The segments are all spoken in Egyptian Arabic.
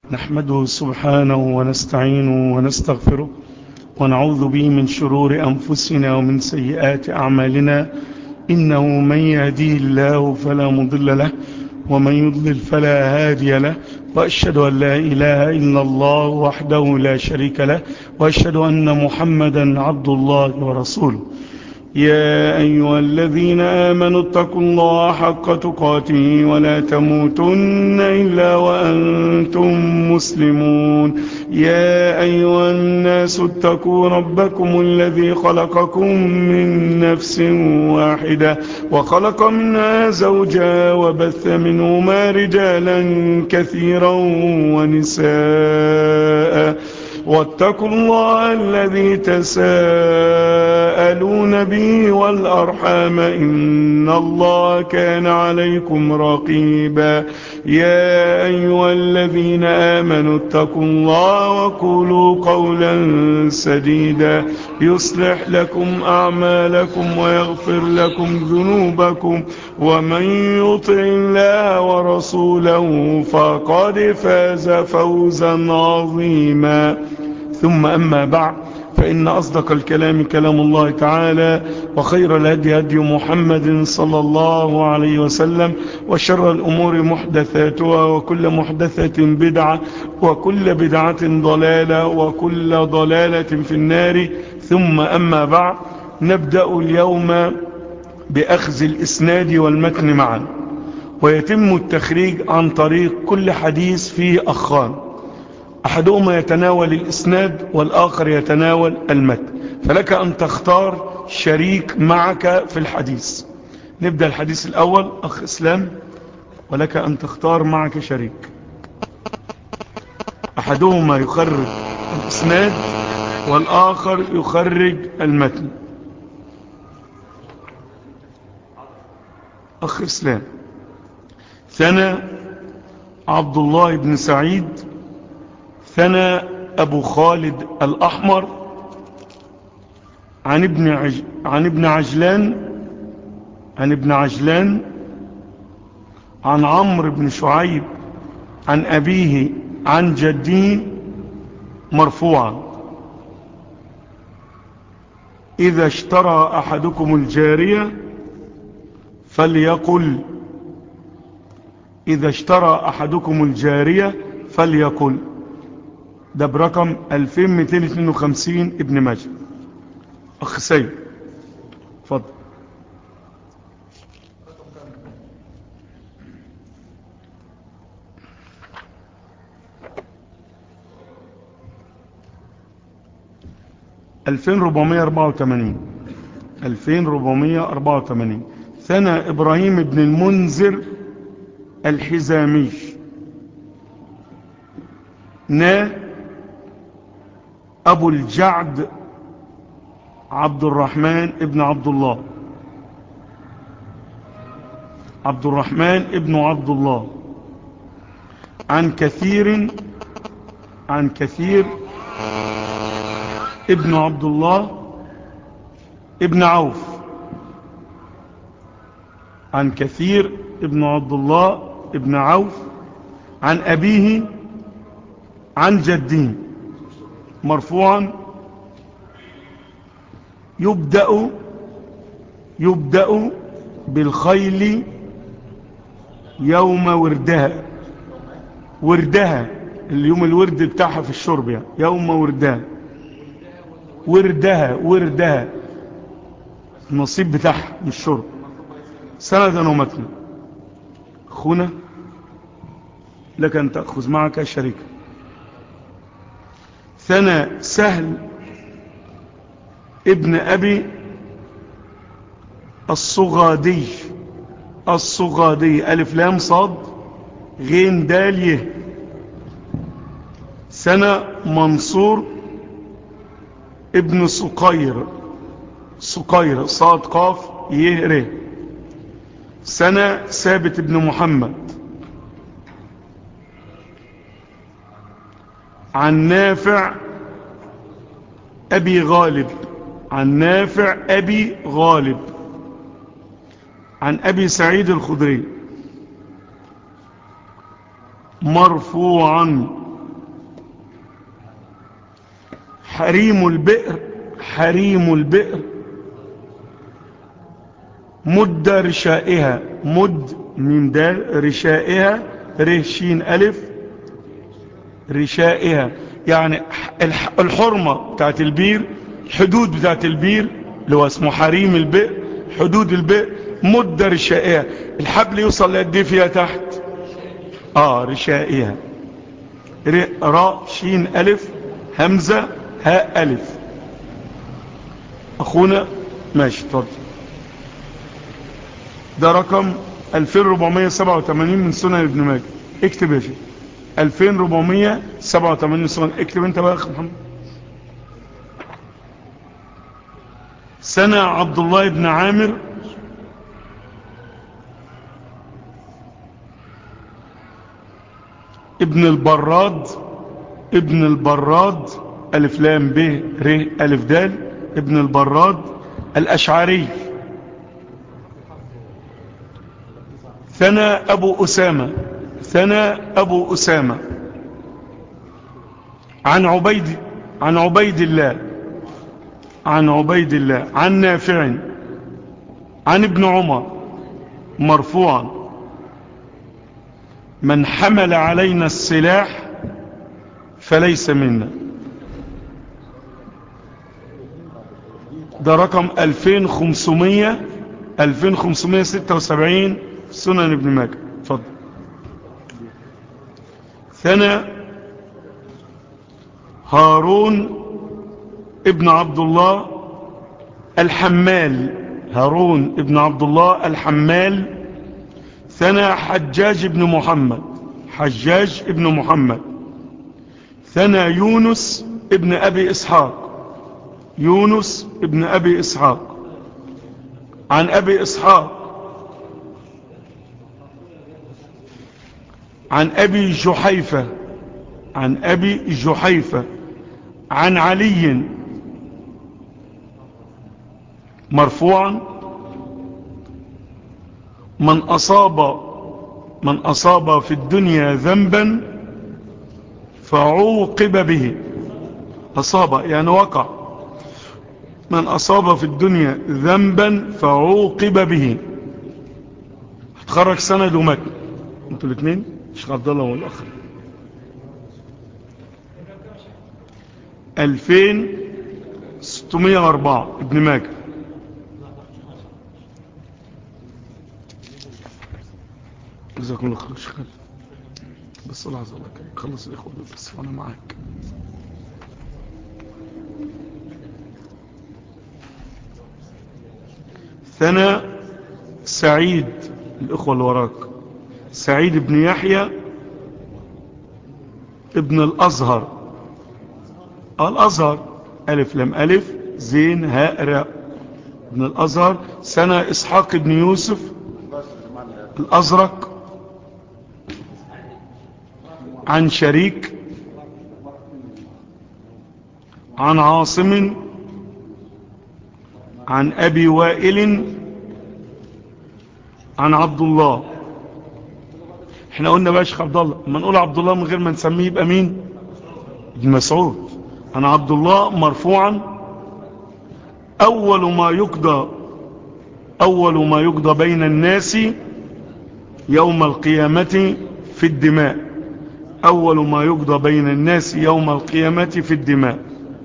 نحمده سبحانه ونستعينه ونستغفره ونعوذ به من شرور أنفسنا ومن سيئات أعمالنا إنه من يهديه الله فلا مضل له ومن يضلل فلا هادي له وأشهد أن لا إله إلا الله وحده لا شريك له وأشهد أن محمدا عبد الله ورسوله يا أيها الذين آمنوا اتقوا الله حق تقاته ولا تموتن إلا وأنتم مسلمون يا أيها الناس اتقوا ربكم الذي خلقكم من نفس واحدة وخلق منها زوجا وبث منهما رجالا كثيرا ونساء واتقوا الله الذي تساءلون به والأرحام إن الله كان عليكم رقيبا يا أيها الذين آمنوا اتقوا الله وقولوا قولا سديدا يصلح لكم أعمالكم ويغفر لكم ذنوبكم ومن يطع الله ورسوله فقد فاز فوزا عظيما ثم أما بعد فإن أصدق الكلام كلام الله تعالى وخير الهدي هدي محمد صلى الله عليه وسلم وشر الأمور محدثاتها وكل محدثة بدعة وكل بدعة ضلالة وكل ضلالة في النار ثم أما بعد نبدأ اليوم بأخذ الإسناد والمتن معا ويتم التخريج عن طريق كل حديث فيه أخان أحدهما يتناول الإسناد والآخر يتناول المتن فلك أن تختار شريك معك في الحديث نبدأ الحديث الأول أخ إسلام ولك أن تختار معك شريك أحدهما يخرج الإسناد والآخر يخرج المتن أخ إسلام ثنى عبد الله بن سعيد ثنى أبو خالد الأحمر عن ابن, عج... عن ابن عجلان عن ابن عجلان عن عمرو بن شعيب عن أبيه عن جده مرفوعا إذا اشترى أحدكم الجارية فليقل إذا اشترى أحدكم الجارية فليقل ده برقم 2252 ابن ماجه أخ سيد فضل ألفين ربعمية أربعة وثمانين ألفين ربعمية أربعة وثمانين ثنى إبراهيم بن المنذر الحزامي نا أبو الجعد عبد الرحمن ابن عبد الله عبد الرحمن ابن عبد الله عن كثير عن كثير ابن عبد الله ابن عوف عن كثير ابن عبد الله ابن عوف عن أبيه عن جده مرفوعا يبدأ يبدأ بالخيل يوم وردها وردها اليوم الورد بتاعها في الشرب يعني يوم وردها وردها وردها النصيب بتاعها من الشرب سندا ومتنا اخونا لك ان تأخذ معك شريكا ثنى سهل ابن أبي الصغادي الصغادي ألف لام صاد غين داليه سنة منصور ابن سقير سقير صاد قاف يهره سنة ثابت ابن محمد عن نافع أبي غالب عن نافع أبي غالب عن أبي سعيد الخدري مرفوعا حريم البئر حريم البئر مد رشائها مد من دال رشائها رشين ألف رشائها يعني الحرمة بتاعت البير الحدود بتاعت البير اللي هو اسمه حريم البئر حدود البئر مد رشائها الحبل يوصل لقد ايه فيها تحت اه رشائها راء شين ألف همزة هاء ألف أخونا ماشي اتفضل ده رقم 2487 من سنن ابن ماجه اكتب يا شيخ 2487 سنن اكتب انت بقى يا اخي محمد سنة عبد الله بن عامر ابن البراد ابن البراد ألف لام ب ر ألف دال ابن البراد الأشعري ثنى أبو أسامة ثنى أبو أسامة عن عبيد عن عبيد الله عن عبيد الله عن نافع عن ابن عمر مرفوعا من حمل علينا السلاح فليس منا ده رقم 2500 2576 سنن ابن ماجه اتفضل ثنى هارون ابن عبد الله الحمال هارون ابن عبد الله الحمال ثنى حجاج ابن محمد حجاج ابن محمد ثنى يونس ابن أبي إسحاق يونس ابن أبي إسحاق عن أبي إسحاق عن أبي جحيفة عن أبي جحيفة عن علي مرفوعا من أصاب من أصاب في الدنيا ذنبا فعوقب به أصاب يعني وقع من أصاب في الدنيا ذنبا فعوقب به هتخرج سند ومتن انتوا الاثنين الشيخ عبد الله والاخر 2604 ابن ماجه جزاكم الله خير شيخ بس الله عز وجل خلص الاخوه بس وانا معاك ثنى سعيد الاخوه اللي وراك سعيد بن يحيى ابن الازهر الازهر الف لم الف زين هاء راء ابن الازهر سنة اسحاق بن يوسف الازرق عن شريك عن عاصم عن ابي وائل عن عبد الله احنا قلنا بقى شيخ عبد الله لما نقول عبد الله من غير ما نسميه يبقى مين ابن مسعود عن عبد الله مرفوعا اول ما يقضى اول ما يقضى بين الناس يوم القيامة في الدماء اول ما يقضى بين الناس يوم القيامة في الدماء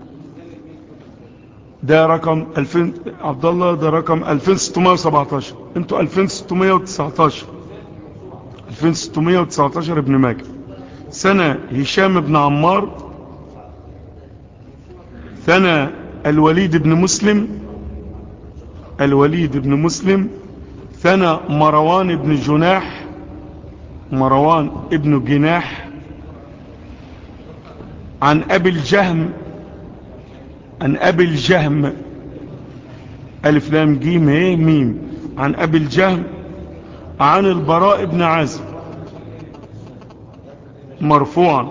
ده رقم 2000 عبد الله ده رقم 2617 انتوا 2619 2619 ابن ماجه سنة هشام بن عمار ثنى الوليد بن مسلم الوليد بن مسلم ثنى مروان بن جناح مروان ابن جناح عن أبي الجهم عن أبي الجهم ألف لام جيم هي ميم عن أبي الجهم عن البراء بن عازب مرفوعا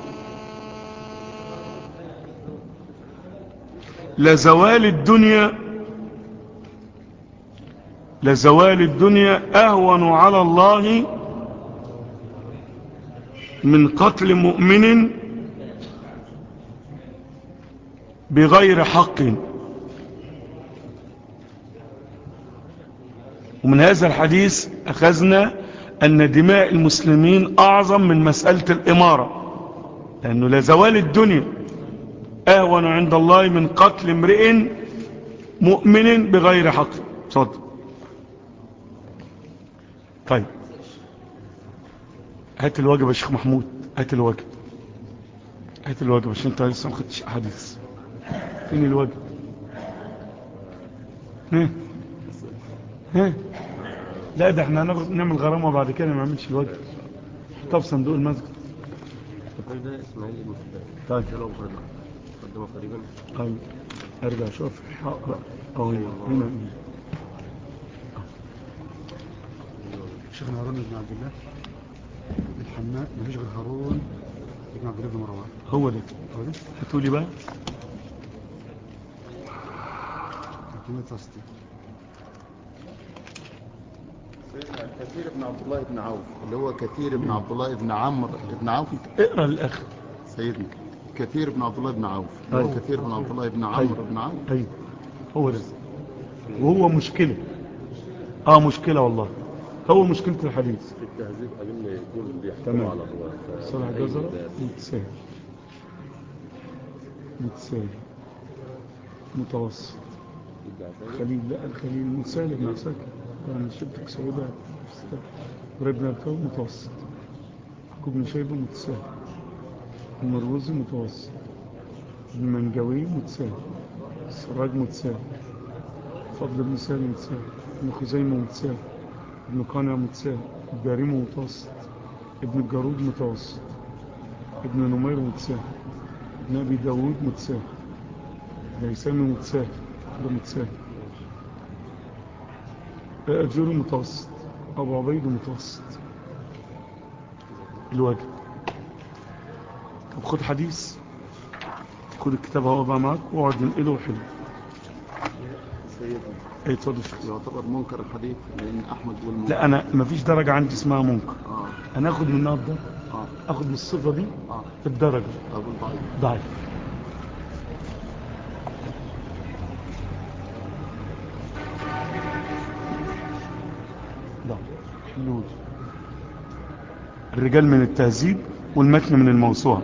لزوال الدنيا لزوال الدنيا أهون على الله من قتل مؤمن بغير حق ومن هذا الحديث أخذنا أن دماء المسلمين أعظم من مسألة الإمارة لأنه لزوال الدنيا أهون عند الله من قتل امرئ مؤمن بغير حق صدق طيب هات الواجب يا شيخ محمود هات الواجب هات الواجب عشان انت لسه ما خدتش حديث فين الواجب ها ها لا ده احنا هناخد نعمل غرامه بعد كده ما نعملش الواجب حطها في صندوق المسجد ده اسماعيل بن فدان طيب ده لو قدم قدمه قريبا طيب ارجع شوف حق اه هنا هنا شيخنا هارون بن عبد الله الحماء مفيش غير هارون بن عبد الله بن مروان هو ده هو ده هاتولي بقى 360 كثير بن عبد الله بن عوف اللي هو كثير بن عبد الله بن عمرو بن عوف اقرا للاخر سيدنا كثير بن عبد الله بن عوف اللي هو أيوة. كثير بن عبد الله بن عمرو بن عوف ايوه هو ده وهو مشكله اه مشكله والله هو مشكله الحديث في التهذيب أظن يكون بيحكم تمام. على الرواة صلاح جزرة متساهل متساهل متوسط خليل لا الخليل متساهل ابن عساكر يعني شبتك سيدة ابن الكون متوسط يعقوب بن شيبة متساهل المروزي متوسط ابن منجوي متساهل السراج متساهل فضل بن سالم متساهل ابن خزيمة متساهل ابن قانع متساهل الدارمي متوسط ابن الجارود متوسط ابن نمير متساهل ابن ابي داود متساهل الهيثمي متساهل ده متساهل اجوري متوسط ابو عبيد متوسط الواجب طب خد حديث خد الكتاب اهو بقى معاك واقعد ننقله وحلو سيدنا ايه اتفضل يا شيخ. يعتبر منكر الحديث لان احمد والمنكر لا انا مفيش درجة عندي اسمها منكر اه انا اخد منها الدرجة اه اخد من الصفة دي اه الدرجة اقول ضعيف ضعيف لا حلول الرجال من التهذيب والمتن من الموسوعة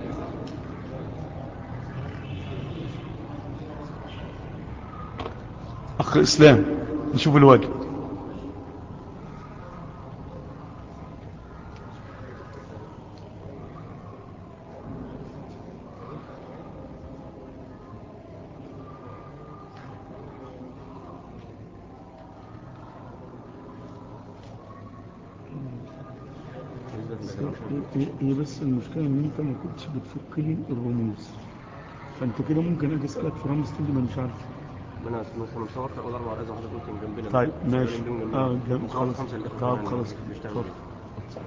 أخ إسلام نشوف الواجب هي- هي بس المشكلة ان انت ما كنتش بتفك لي الرموز فانت كده ممكن اجي اسالك في رمز تقول لي ما أنا مش عارف انا مثلا مصور اول اربع رقم حضرتك قلت جنبنا طيب ماشي شغالين جنبنا. اه جنب مصور خلاص خمسة اللي طب إخواننا خلاص بيشتغلوا. اتفضل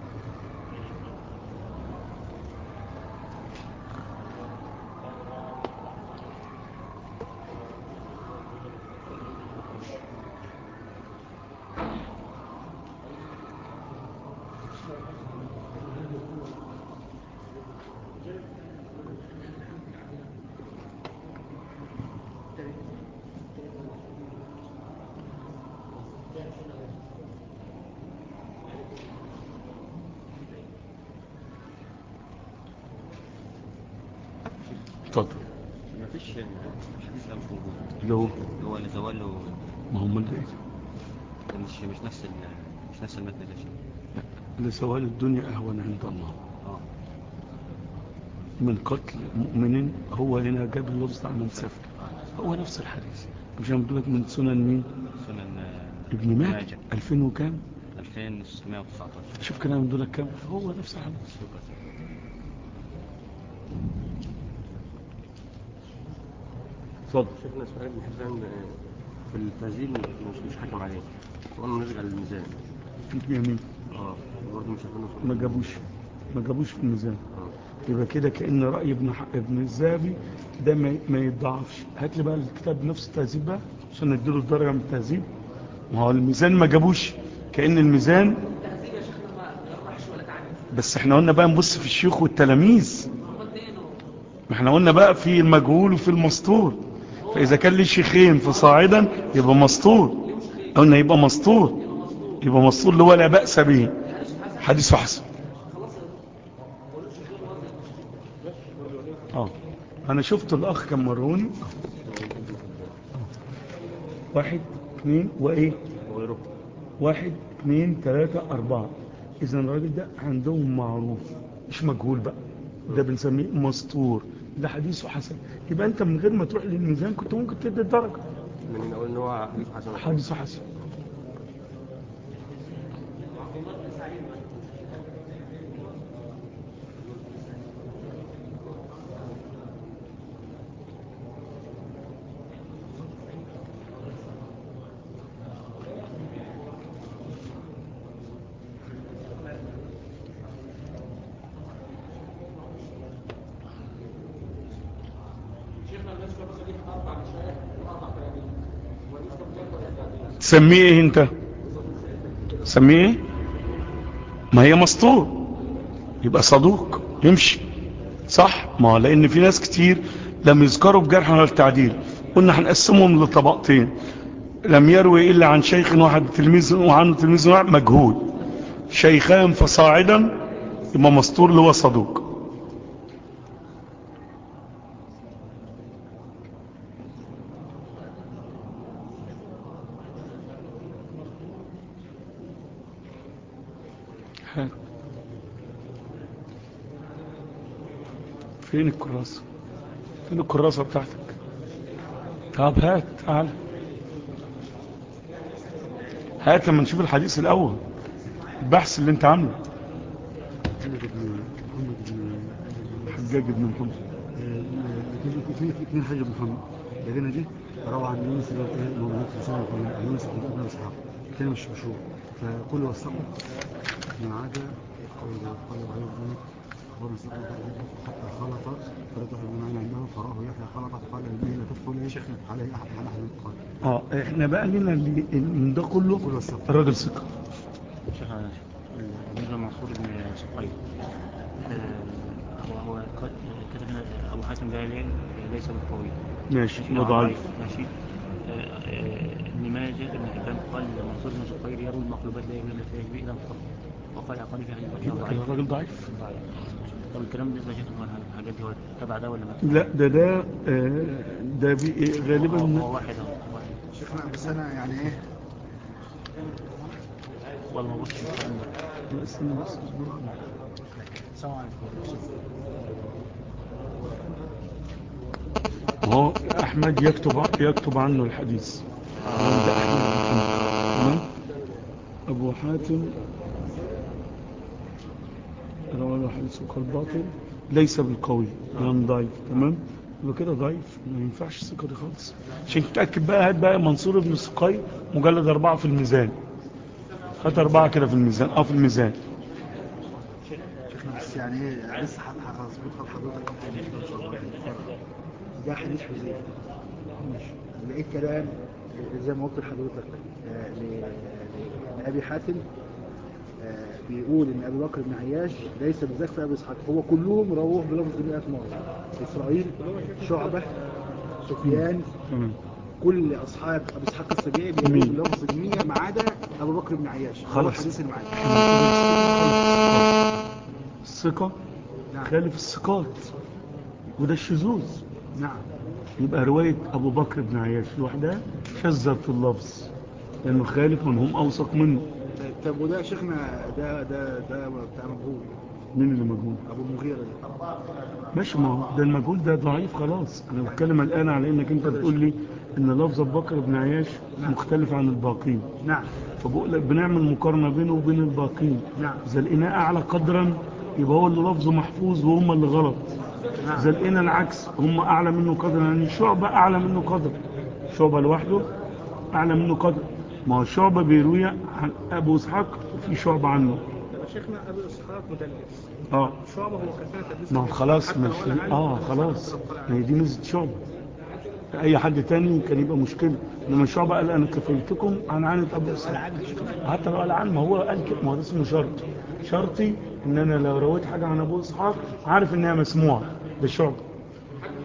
اتفضل ما فيش حديث ده مش موجود اللي هو هو اللي زواله ما هم اللي مش مش نفس ال مش نفس المتن ده شيء اللي سوال الدنيا اهون عند الله اه من قتل مؤمن هو هنا جاب اللفظ عن من سفك هو نفس الحديث مش انا بقول لك من سنن مين سنن آه، ابن ماجه ماجه. 2000 وكام 2619 شوف كلام دول كام هو نفس الحديث شكرا اتفضل شيخنا اسماعيل بن حسان آه، في التهذيب مش مش حاكم عليه وانا نرجع للميزان جميل اه برضه مش عارفين نوصل ما جابوش ما جابوش في الميزان اه يبقى كده كأن رأي ابن ح... ابن الزابي ده ما, ما يتضاعفش هات لي بقى الكتاب نفس التهذيب بقى عشان نديله الدرجة من التهذيب ما هو الميزان ما جابوش كأن الميزان بس احنا قلنا بقى نبص في الشيوخ والتلاميذ ما احنا قلنا بقى في المجهول وفي المسطور فاذا كان ليه شيخين فصاعدا يبقى مسطور قلنا يبقى مسطور يبقى مسطور اللي هو لا بأس به حديث حسن اه انا شفت الاخ كان مروني واحد اثنين وايه وغيره واحد اثنين ثلاثة اربعة اذا الراجل ده عندهم معروف مش مجهول بقى ده بنسميه مستور ده حديثه حسن يبقى انت من غير ما تروح للميزان كنت ممكن تدي الدرجة من نقول ان هو حديث حسن حديثه حسن تسميه ايه انت تسميه ايه ما هي مسطور يبقى صدوق يمشي صح ما هو لان في ناس كتير لم يذكروا بجرح ولا التعديل قلنا هنقسمهم لطبقتين لم يروي الا عن شيخ واحد تلميذ وعن تلميذ واحد مجهول شيخان فصاعدا يبقى مسطور اللي هو صدوق هات. فين الكراسة فين الكراسة بتاعتك طب هات تعال هات لما نشوف الحديث الأول البحث اللي انت عامله محمد بن محمد بن حجاج بن محمد اثنين اثنين حاج بن محمد لقينا دي روى عن يونس اللي هو ايه موجود في سنه كلها يونس بن ابن اسحاق كان مش مشهور فكل وثقه ما عدا قول قال غير ذلك اخبرنا سيدنا حتى خلط فلا تحب من عين عنده فراه يحيى خلط فقال به لا تدخل ايه عليه احد على احد قال اه احنا بقى لنا اللي من ده كله كل وثقه الراجل ثقة شيخ بالنسبة لمنصور بن سقيل هو هو قد- كتب لنا أبو حاتم ده ليه- ليس بالقوي ماشي ماشي ده هو ضعيف ماشي آه، آه، ابن ماجه ابن حبان قال منصور بن سقيل يروي المقلوبات لا يروي الا في يجري الى مصطفى وقال عقالي في حديث يبقى ضعيف كده الراجل ضعيف ضعيف طب الكلام بالنسبة لشيخ هو الحاجات دي هو تبع ده ولا ما لا ده ده آه، ده بي هو- غالبا هو واحد اهو واحد. شيخنا بس انا يعني ايه والله ما بص الكلام ده لا، استنى بس اصبر. السلام عليكم هو احمد يكتب يكتب عنه الحديث ده احمد بن حنبل. تمام ابو حاتم رواه له حديث قال باطل ليس بالقوي كلام ضعيف تمام يبقى كده ضعيف ما ينفعش الثقه دي خالص عشان تتاكد بقى هات بقى منصور بن سقي مجلد اربعه في الميزان هات اربعه كده في الميزان اه في الميزان شيخنا بس يعني ايه لسه هظبطها لحضرتك ان شاء الله ده حديث حذيفه لقيت كلام زي ما قلت لحضرتك آه، ل- ل- لابي حاتم آه، بيقول ان ابي بكر بن عياش ليس بذاك في ابي اسحاق هو كلهم رووه بلفظ 100 مره اسرائيل شعبه سفيان تمام كل اصحاب ابي اسحاق السبيعي بيقولوا مين؟ بلفظ 100 ما عدا ابو بكر بن عياش هو خلاص. الحديث اللي معانا الثقة نعم خالف الثقات وده الشذوذ نعم يبقى رواية أبو بكر بن عياش لوحدها شذت في اللفظ لأنه خالف من هم أوثق منه طب وده يا شيخنا ده ده ده بتاع مجهول مين اللي مجهول ابو المغيرة ده ماشي ما هو ده المجهول ده ضعيف خلاص أنا بتكلم الآن على إنك أنت بتقول لي إن لفظ أبو بكر بن عياش مختلف عن الباقين نعم فبقول لك بنعمل مقارنة بينه وبين الباقين نعم إذا لقيناه أعلى قدرا يبقى هو اللي لفظه محفوظ وهم اللي غلط نعم إذا لقينا العكس هم أعلى منه قدرا يعني شعبة أعلى منه قدر شعبة لوحده أعلى منه قدر ما هو شعبة بيروي عن أبو إسحاق وفي شعبة عنه شيخنا ابو اسحاق مدلس اه شعبه هو كثير تدليس ما هو خلاص ما في اه خلاص ما هي دي ميزة شعبة أي حد تاني كان يبقى مشكلة إنما شعبة قال أنا كفلتكم عن عانة أبو إسحاق حتى لو قال عن ما هو قال كده ما هو ده اسمه شرط شرطي إن أنا لو رويت حاجة عن أبو إسحاق عارف إنها مسموعة ده شعبة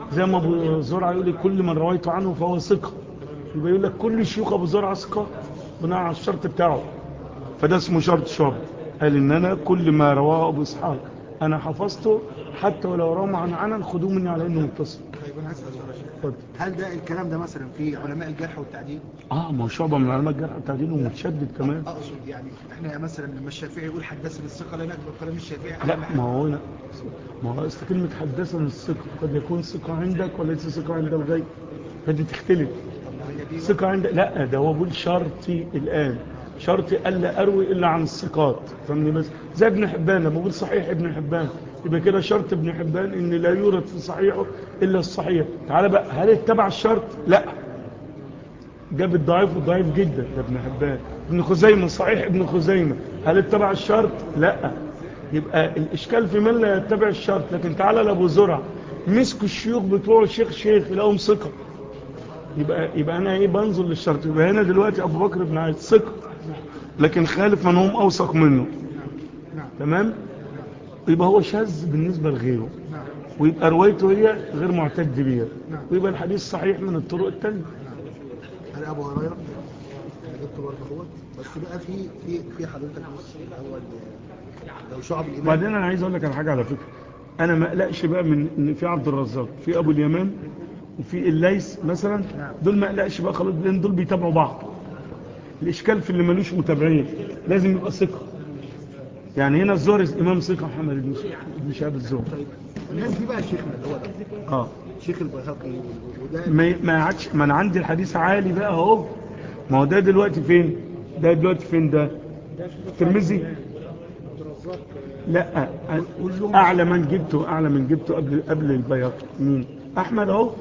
زي ما ابو زرعه يقول لك كل من رويت عنه فهو ثقه يبقى يقول لك كل شيوخ ابو زرعه ثقه بناء على الشرط بتاعه فده اسمه شرط شعب قال ان انا كل ما رواه ابو اسحاق انا حفظته حتى ولو روى عن عنن خدوه مني على انه متصل طيب انا هسال سؤال يا شيخ. اتفضل. هل ده الكلام ده مثلا في علماء الجرح والتعديل اه ما هو شعبه من علماء الجرح والتعديل ومتشدد كمان اقصد يعني احنا مثلا لما الشافعي يقول حدثنا الثقه لا نقبل كلام الشافعي لا ما هو هنا ما هو اصل كلمة حدثنا الثقة قد يكون ثقة عندك وليس ثقة عند الغير فدي تختلف ثقة عند لا ده هو بيقول شرطي الآن شرطي ألا أروي إلا عن الثقات فاهمني بس زي ابن حبان لما بقول صحيح ابن حبان يبقى كده شرط ابن حبان إن لا يورد في صحيحه إلا الصحيح تعال بقى هل اتبع الشرط؟ لا جاب الضعيف والضعيف جدا ده ابن حبان ابن خزيمة صحيح ابن خزيمة هل اتبع الشرط لا يبقى الاشكال في من لا يتبع الشرط لكن تعالى لابو زرع مسكوا الشيوخ بتوع شيخ شيخ لهم ثقة يبقى يبقى انا ايه بنظر للشرط يبقى هنا دلوقتي ابو بكر بن عايز ثقة لكن خالف من هم اوثق منه تمام يبقى هو شاذ بالنسبة لغيره ويبقى روايته هي غير معتد بيها ويبقى الحديث صحيح من الطرق التانية هل ابو هريره انا جبت برضه اهوت بس بقى في في في حضرتك بص هو ال- لو شعب الايمان وبعدين انا عايز اقول لك على حاجه على فكره انا ما اقلقش بقى من ان في عبد الرزاق في ابو اليمان وفي الليث مثلا دول ما اقلقش بقى خلاص لان دول بيتابعوا بعض الاشكال في اللي ملوش متابعين لازم يبقى ثقه يعني هنا الزهري امام ثقه محمد بن بن شهاب الزهري طيب الناس دي بقى شيخنا اللي هو ده اه شيخ البيهقي وده ما ما عادش ما انا عندي الحديث عالي بقى اهو ما هو ده دلوقتي فين ده دلوقتي فين ده الترمذي لا اعلى من جبته اعلى من جبته قبل قبل البياقي مين احمد اهو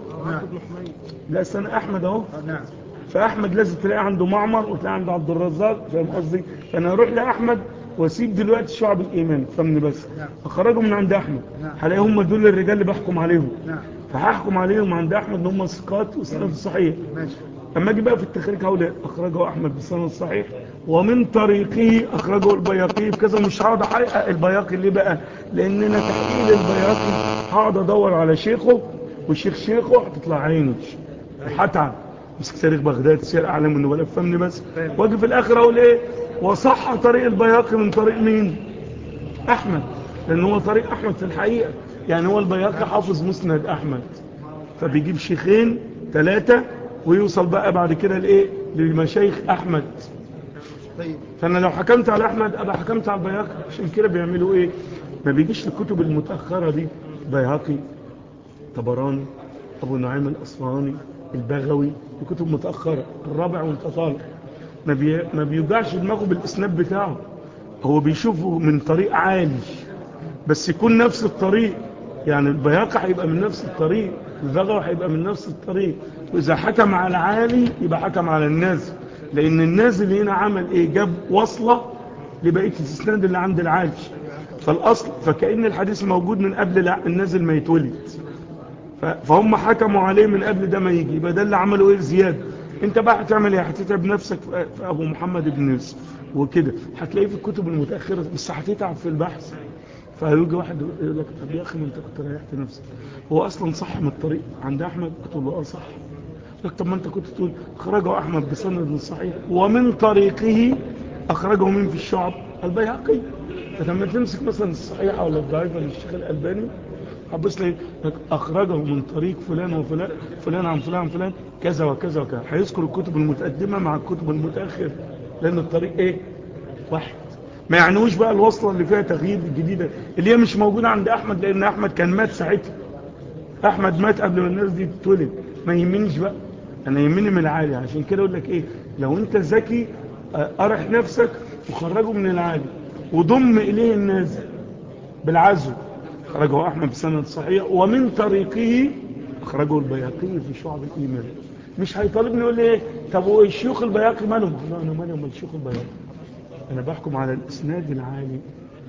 لا استنى احمد اهو نعم فاحمد لازم تلاقي عنده معمر وتلاقي عنده عبد الرزاق فاهم قصدي فانا هروح لاحمد واسيب دلوقتي شعب الايمان فهمني بس اخرجهم من عند احمد هلاقي هم دول الرجال اللي بحكم عليهم نعم فهحكم عليهم عند احمد ان هم ثقات وسند صحيح ماشي اما اجي بقى في التخريج هقول اخرجه احمد بسند صحيح ومن طريقه اخرجه البياقي بكذا مش هقعد احقق البياقي ليه بقى لاننا تحقيق البياقي هقعد ادور على شيخه وشيخ شيخه هتطلع عيني وهتعب مسك تاريخ بغداد سير اعلام النبلاء فهمني بس واجي في الاخر اقول ايه وصح طريق البياقي من طريق مين احمد لان هو طريق احمد في الحقيقه يعني هو البياقي حافظ مسند احمد فبيجيب شيخين ثلاثة ويوصل بقى بعد كده لايه للمشايخ احمد طيب فانا لو حكمت على احمد ابقى حكمت على البياقي عشان كده بيعملوا ايه ما بيجيش الكتب المتاخره دي بياقي طبراني ابو نعيم الاصفهاني البغوي دي كتب متاخره الرابع وانت طالع ما, بي... ما بيوجعش دماغه بالاسناد بتاعه هو بيشوفه من طريق عالي بس يكون نفس الطريق يعني البياقة هيبقى من نفس الطريق البغوي هيبقى من نفس الطريق وإذا حكم على العالي يبقى حكم على النازل لأن النازل هنا عمل إيه جاب وصلة لبقية الإسناد اللي عند العالي فالأصل فكأن الحديث موجود من قبل الع- النازل ما يتولد ف- فهم حكموا عليه من قبل ده ما يجي يبقى ده اللي عملوا ايه زيادة انت بقى هتعمل ايه هتتعب نفسك في في ابو محمد بن يوسف وكده هتلاقيه في الكتب المتأخرة بس هتتعب في البحث فهيجي واحد يقول لك طب يا اخي ما انت كنت ريحت نفسك هو اصلا صح من الطريق عند احمد قلت له اه صح قلت طب ما انت كنت تقول اخرجه احمد بسند صحيح ومن طريقه اخرجه مين في الشعب البيهقي فلما تمسك مثلا الصحيحه ولا الضعيفه للشيخ الالباني هتبص لي اخرجه من طريق فلان وفلان فلان عن فلان عن فلان كذا وكذا وكذا هيذكر الكتب المتقدمه مع الكتب المتاخره لان الطريق ايه واحد ما يعنوش بقى الوصله اللي فيها تغيير جديده اللي هي مش موجوده عند احمد لان احمد كان مات ساعتها احمد مات قبل ما الناس دي تتولد ما يهمنيش بقى انا يهمني من العالي عشان كده اقول لك ايه لو انت ذكي آه، ارح نفسك وخرجه من العالي وضم اليه النازل بالعزو خرجه احمد بسند صحيح ومن طريقه اخرجه البياقي في شعب الايمان مش هيطالبني يقول لي ايه طب والشيوخ البياقي مالهم لا انا مالي ومال الشيوخ البياقي انا بحكم على الاسناد العالي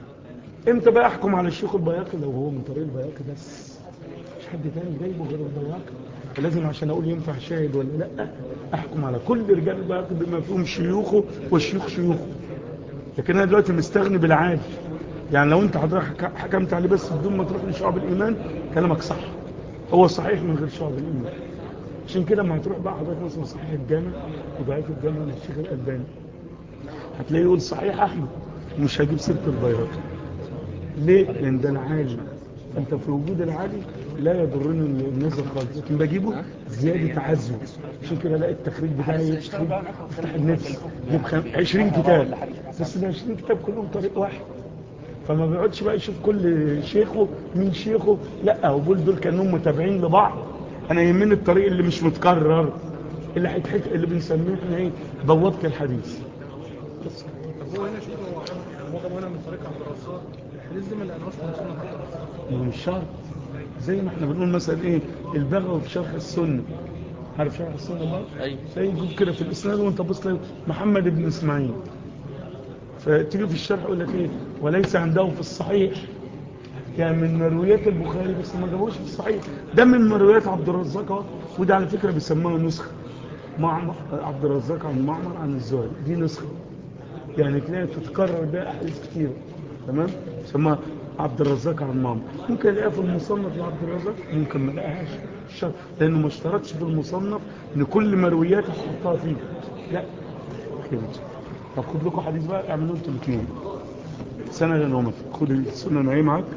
امتى بقى احكم على الشيخ البياقي لو هو من طريق البياقي بس مش حد تاني جايبه غير البياقي فلازم عشان اقول ينفع شاهد ولا لا احكم على كل رجال البياقي بما فيهم شيوخه والشيوخ شيوخه لكن انا دلوقتي مستغني بالعادي يعني لو انت حضرتك حك- حكمت عليه بس بدون ما تروح لشعب الايمان كلامك صح هو صحيح من غير شعب الإيمان عشان كده لما هتروح بقى حضرتك مثلا صحيح الجامع وضعيف الجامع للشيخ الألباني هتلاقيه يقول صحيح أحمد ومش هجيب سيرة البيهقي ليه؟ لأن ده العالي فأنت في وجود العالي لا يضرني النزل خالص لكن بجيبه زيادة عزم عشان كده الاقي التخريج بتاعي تخريج يفتح النفس يجيب خم- 20 كتاب بس ال 20 كتاب كلهم طريق واحد فما بيقعدش بقى يشوف كل شيخه مين شيخه لا هو بيقول دول كانهم متابعين لبعض انا يهمني الطريق اللي مش متكرر اللي هيتحك اللي بنسميه احنا ايه بوابه الحديث بس طب هو هنا شوف هو يعني هو هنا من طريق عبد الرزاق الحديث دي ما لقيناش من سنه عبد الرزاق ما هو مش شرط زي ما احنا بنقول مثلا ايه البغوي في شرح السنه عارف شرح السنه بقى ايوه تلاقي يجيب كده في الاسناد وانت بص تلاقي محمد بن اسماعيل فتيجي في الشرح يقول لك ايه وليس عنده في الصحيح يعني من مرويات البخاري بس ما جابوش في الصحيح ده من مرويات عبد الرزاق اهو وده على فكره بيسموها نسخه معمر عبد الرزاق عن معمر عن الزهري دي نسخه يعني تلاقي تتكرر بها احاديث كتير تمام يسموها عبد الرزاق عن معمر ممكن الاقيها في المصنف لعبد الرزاق ممكن ما الاقيهاش الشرط لانه ما اشترطش في المصنف ان كل مروياته تحطها فيه لا كده طب خد لكم حديث بقى اعملوا انتوا الاثنين سنه لنومك خد السنه اهي معاك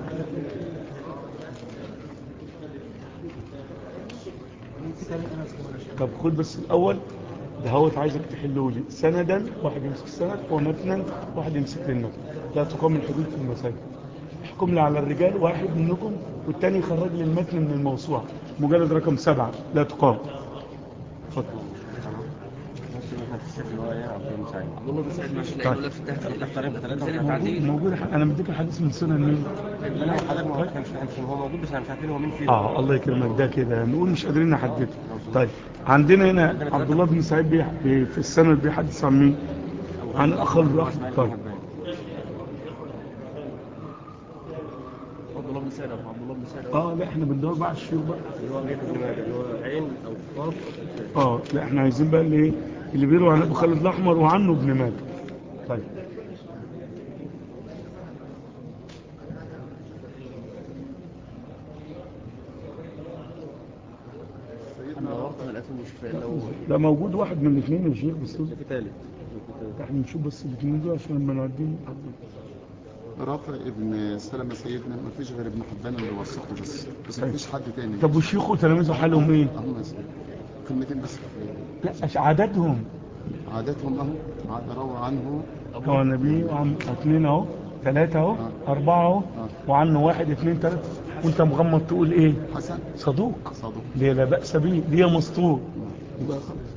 طب خد بس الاول ده هوت عايزك تحله لي سندا واحد يمسك السند ومتنا واحد يمسك للمتن لا تقام الحدود في المساجد احكم لي على الرجال واحد منكم والتاني يخرج لي المتن من الموسوعه مجلد رقم سبعة لا تقام اتفضل بس احنا في الشيخ اللي هو ايه عبد الله مساعد عبد الله بن سعيد ماشي طيب. لا يقول لك في تحت طريقة ثلاثة سنة موجود تعديل موجود انا مديك الحديث من سنن مين لا حضرتك ما هو احنا مش مش- هو موجود بس احنا مش عارفين هو مين فيه اه الله يكرمك ده كده نقول مش قادرين نحدده طيب عندنا هنا عبد الله بن سعيد بي بي في السنة بيحدث عن مين عن اخ الرحمة طيب عبد الله بن سعيد أبو عبد الله بن سعيد اه لا احنا بندور بقى على الشيوخ بقى اللي هو جاي في الدماغ اللي هو عين او قاف اه لا احنا عايزين بقى اللي ايه اللي بيروي عن ابو خالد الاحمر وعنه ابن ماجه طيب انا دورت ما لقيته مش في لو ده موجود واحد من الاثنين يا شيخ بس في ثالث احنا نشوف بس الاثنين دول عشان لما نعديهم رافع ابن سلمة سيدنا ما فيش غير ابن حبان اللي وثقه بس بس ما فيش حد تاني طب وشيخه وتلاميذه حالهم ايه هم يا سيدي كلمتين بس لا أش- عددهم عاداتهم اهو عاد روى عنه هو النبي وعم اثنين اهو ثلاثة اهو أربعة اهو وعنه واحد اثنين ثلاثة وانت مغمض تقول ايه حسن صدوق صادق ليه لا بأس به ليه مسطور يبقى خلاص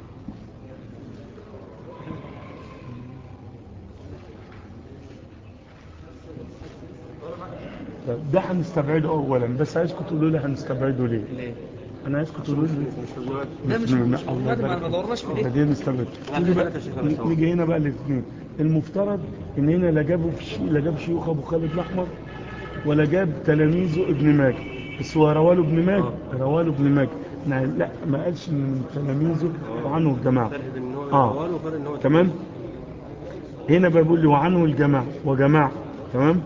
طب ده هنستبعده اولا بس عايزكم تقولوا لي هنستبعده ليه ليه؟ انا عايزكم تقولوا لي مش في دماغك ده مش لا، مش الله ما يبارك ما دورناش في ليه ده نستبعد لا، نيجي بقى ثلاثة شيخ أنا سوا. نيجي هنا بقى الاثنين المفترض ان هنا لا جابوا في شيء لا جاب شيوخ ابو خالد الاحمر ولا جاب تلاميذه ابن ماجه بس هو رواه ابن ماجه رواه ابن ماجه لا لا، ما قالش ان من تلاميذه وعنه الجماعه فرق بين ان هو آه. رواه وفرق ان هو تمام هنا بقى بيقول لي وعنه الجماعه وجماعه تمام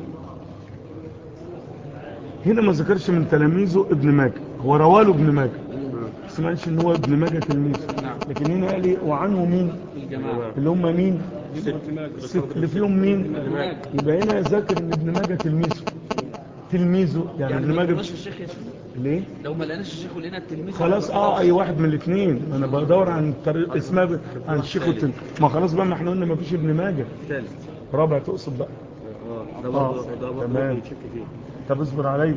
هنا ما ذكرش من تلاميذه ابن ماجه هو رواه ابن ماجه بس ما قالش ان هو ابن ماجه تلميذه لكن هنا قال لي وعنه مين الجماعة اللي هم مين ست اللي فيهم مين يبقى هنا ذاكر ان ابن ماجه تلميذه تلميذه يعني, يعني ابن ما ماجه لقيناش الشيخ يا شيخ ليه لو ما لقيناش الشيخ ولقينا التلميذ خلاص اه اي واحد من الاثنين انا بدور عن طريق اسمها ب... عن الشيخ والتل... ما خلاص بقى ما احنا قلنا ما فيش ابن ماجه ثالث رابع تقصد بقى اه ده آه، برضه ده برضه تمام. ممكن يتشك فيه طب اصبر عليا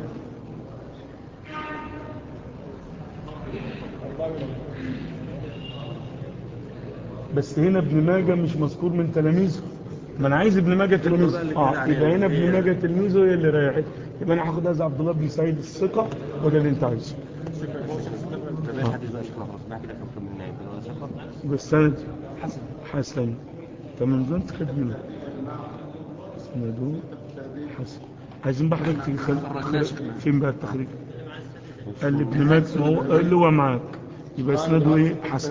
بس هنا ابن ماجه مش مذكور من تلاميذه ما انا عايز ابن ماجه تلميذه اه يبقى هنا ابن ماجه تلميذه هي اللي ريحت يبقى انا هاخد هذا عبد الله بن سعيد الثقه وده اللي انت عايزه طب ايه الحديث بقى يا شيخنا خلاص بقى كده كم من النايب ولا ثقة بالسند حسن حسن تمام زي انت كاتبينه اسنده حسن عايزين بقى حضرتك تيجي خل... خرجناش. فين بقى التخريج قال لي ابن ماجه ما هو قال له هو معاك يبقى اسنده ايه حسن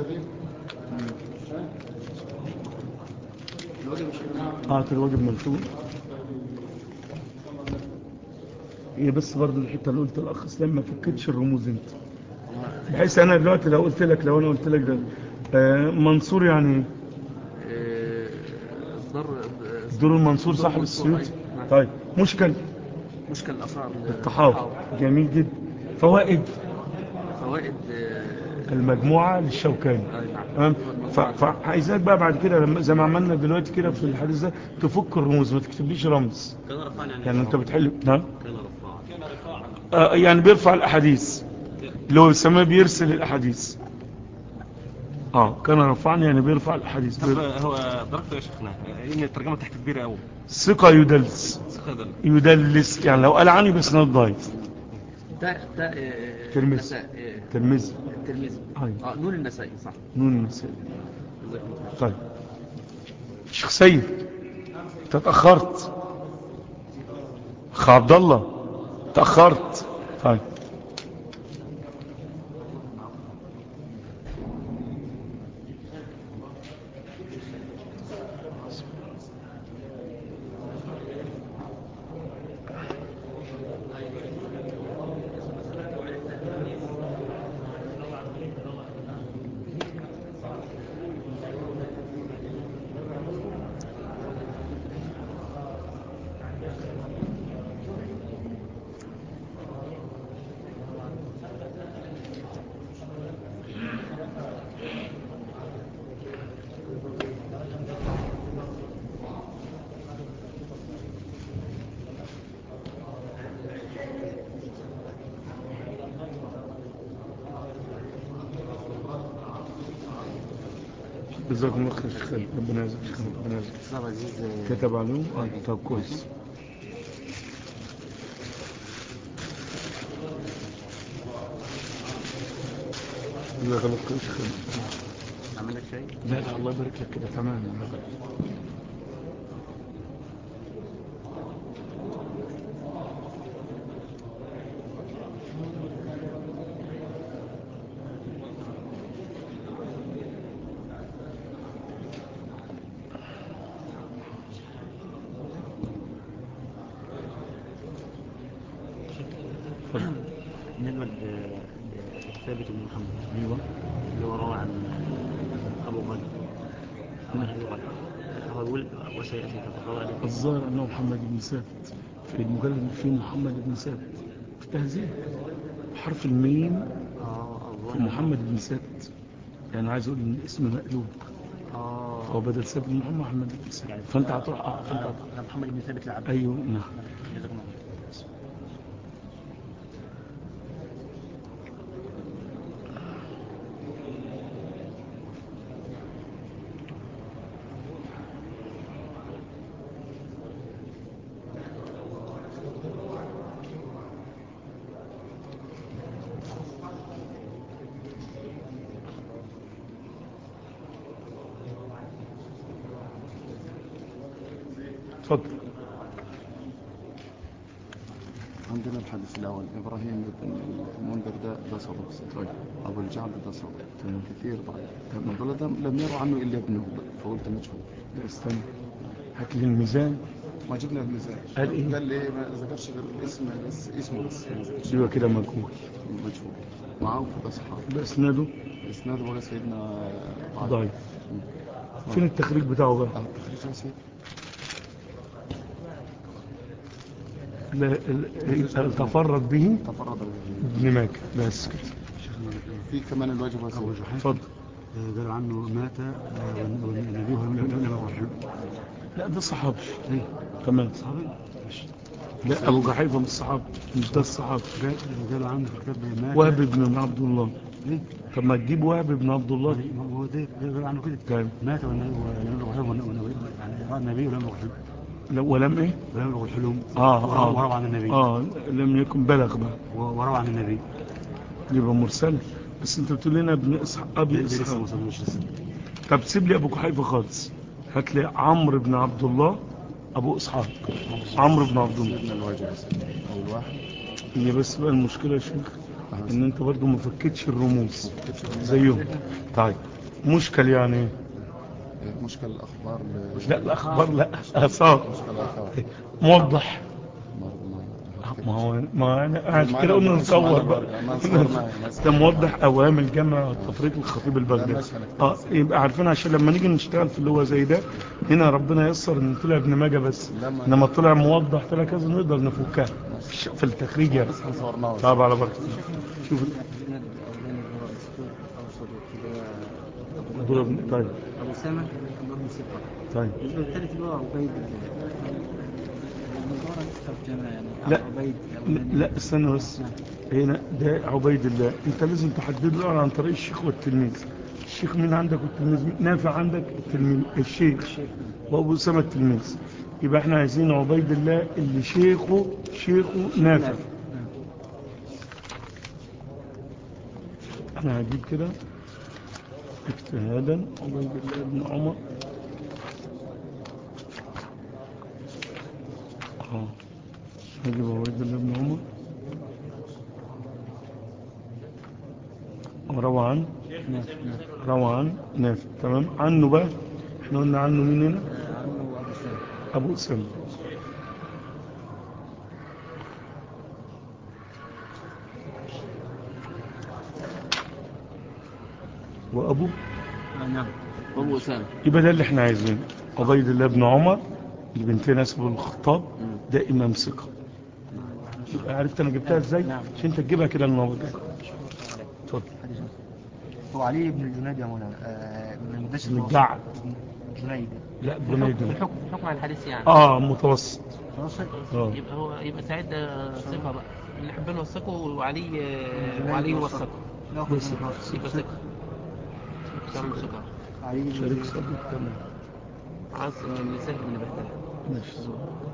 اه في الواجب منشور هي بس برضه الحته اللي قلت الاخ اسلام ما فكتش الرموز انت بحيث انا دلوقتي لو قلت لك لو انا قلت لك ده آه، منصور يعني آه، اصدار دور المنصور صاحب السيوط طيب مشكل مشكل الاثار الطحاوي جميل جدا فوائد فوائد آه، المجموعة للشوكاني أي نعم. تمام ف- فعايزاك بقى بعد كده لما زي ما عملنا دلوقتي كده في الحديث ده تفك الرموز ما تكتبليش رمز كان رفعنا عن يعني انت بتحل نعم كان رفعنا كان رفعنا آه يعني بيرفع الاحاديث اللي هو بيسميه بيرسل الاحاديث اه كان رفعني يعني بيرفع الاحاديث طب بير- هو درجته يا شيخنا ان الترجمه تحت كبيره قوي ثقة يدلس ثقه ده يدلس يعني لو قال عني بسناد ضعيف ده ده آه، ترمذي. النسائي. آه، ترمذي الترمذي أيوة. اه نون النسائي صح نون النسائي جزاكم الله خير. طيب شيخ سيد انت اتأخرت اخ عبد الله اتأخرت طيب جزاكم الله خير شيخ خالد. ربنا يجزاك شيخ خالد. ربنا يجزاك استاذ عزيز آه، كتب عليهم اه طب كويس جزاك الله خير شيخ خالد. اعمل لك شاي لا لا الله يبارك لك كده تمام الله يبارك. اتفضل. بالنسبة ل- لثابت بن محمد ايوه اللي هو روى عن أبو غالب من أبي غالب هو يقول وسيأتي تفضل عليه الظاهر انه محمد بن ثابت في المجلد في محمد بن ثابت في تهذيب حرف الميم اه في أظن محمد بن ثابت يعني عايز اقول ان الاسم مقلوب اه هو بدل ثابت بن محمد محمد بن ثابت فانت هتروح آه، فانت هتروح. آه، محمد بن ثابت العبد ايوه نعم جزاكم الله خير. اتفضل عندنا الحديث الأول إبراهيم بن المنذر ده ده صدوق طيب أبو الجعد ده صدوق تمام كثير ضعيف تمام دول ده لم يروا عنه إلا ابنه فقلت مجهول لا استنى هات لي الميزان ما جبنا الميزان قال إيه؟ قال لي ما ذكرش غير اسم بس اسمه بس ما ذكرش ايوه كده مجهول مجهول معاه في أصحاب باسناده إسناده بقى سيدنا ضعيف فين التخريج بتاعه بقى أه التخريج يا سيدي لا ال- تفرد به تفرد به ابن ماجه بس كده في كمان الواجب يا أبو سيدي جحيم اتفضل آه، قالوا عنه مات آه، والن- والنبي هو لم لم يرحم لا ده صحابي ايه تمام صحابي لا ابو جحيفه مش صحابي مش ده الصحابي قال- قالوا عنه في الكتاب مات وهب بن عبد الله ايه طب ما تجيب وهب بن عبد الله يعني ما هو ده قالوا عنه كده طيب مات والنبي ولم يرحم والنبي يعني رأى النبي ولم يرحم لا ولم ايه ولم يرحم الحلم اه وروى اه عن النبي اه لم يكن بلغ بقى وروى عن النبي يبقى مرسل بس انت بتقول لنا ابن اسحاق ابي ده لسه ما اسحاق وصلوش لسه طب سيب لي ابو جحيفه خالص هات لي عمرو بن عبد الله ابو اسحاق عمرو بن عبد الله سيدنا الواجب يا سيدي أول واحد هي بس بقى المشكله يا شيخ ان انت برضو ما فكتش الرموز زيهم طيب مشكل يعني ايه مشكل الأخبار ل- لا الاخبار لا اثار مشكل الآثار موضح برضه ما- ما هو ما انا عشان معانا كده قلنا معانا نصور معانا بقى برضه. ما صورنا هنا. ده موضح اوهام الجامع والتفريق الخطيب البغدادي لا، مش هنكتب. اه يبقى عارفين عشان لما نيجي نشتغل في اللي هو زي ده هنا ربنا ييسر ان طلع ابن ماجه بس لا، ما- انما طلع موضح طلع كذا نقدر نفكها في الش- في التخريج يعني بس احنا صورناه طب على بركه شوف دول ابن- طيب ابو سامه برضه ثقه طيب بالنسبه للثالث اللي هو عبيد المبارك ترجمه يعني لا عبيد لا استنى بس هنا ده عبيد الله انت لازم تحدد له عن طريق الشيخ والتلميذ الشيخ مين عندك والتلميذ مين نافع عندك التلميذ الشيخ وابو اسامه التلميذ يبقى احنا عايزين عبيد الله اللي شيخه شيخه نافع احنا هنجيب كده اجتهادا عبيد الله بن عمر اه نجيب عبيد الله بن عمر وروى عن روى عن نافع تمام عنه بقى احنا قلنا عنه مين هنا عنه ابو سامه ابو اسامه وابو نعم ابو اسامه يبقى ده اللي احنا عايزينه عبيد الله بن عمر اللي بنتين اسمه الخطاب ده امام ثقه يبقى عرفت انا جبتها ازاي عشان انت تجيبها كده المره الجايه اتفضل هو علي بن الجنيد يا مولانا آه، من المدرسة بن الجعد. جنيد لا بنيد الحكم الحكم على الحديث يعني اه متوسط واصل اه يبقى هو يبقى سعيد ده ثقة بقى اللي حبان وثقه وعلي وعلي وثقه ناخد من الراس. يبقى ثقة كم ثقة علي بن شريك صديق تمام عاصم بن سهل بن بهدلة ماشي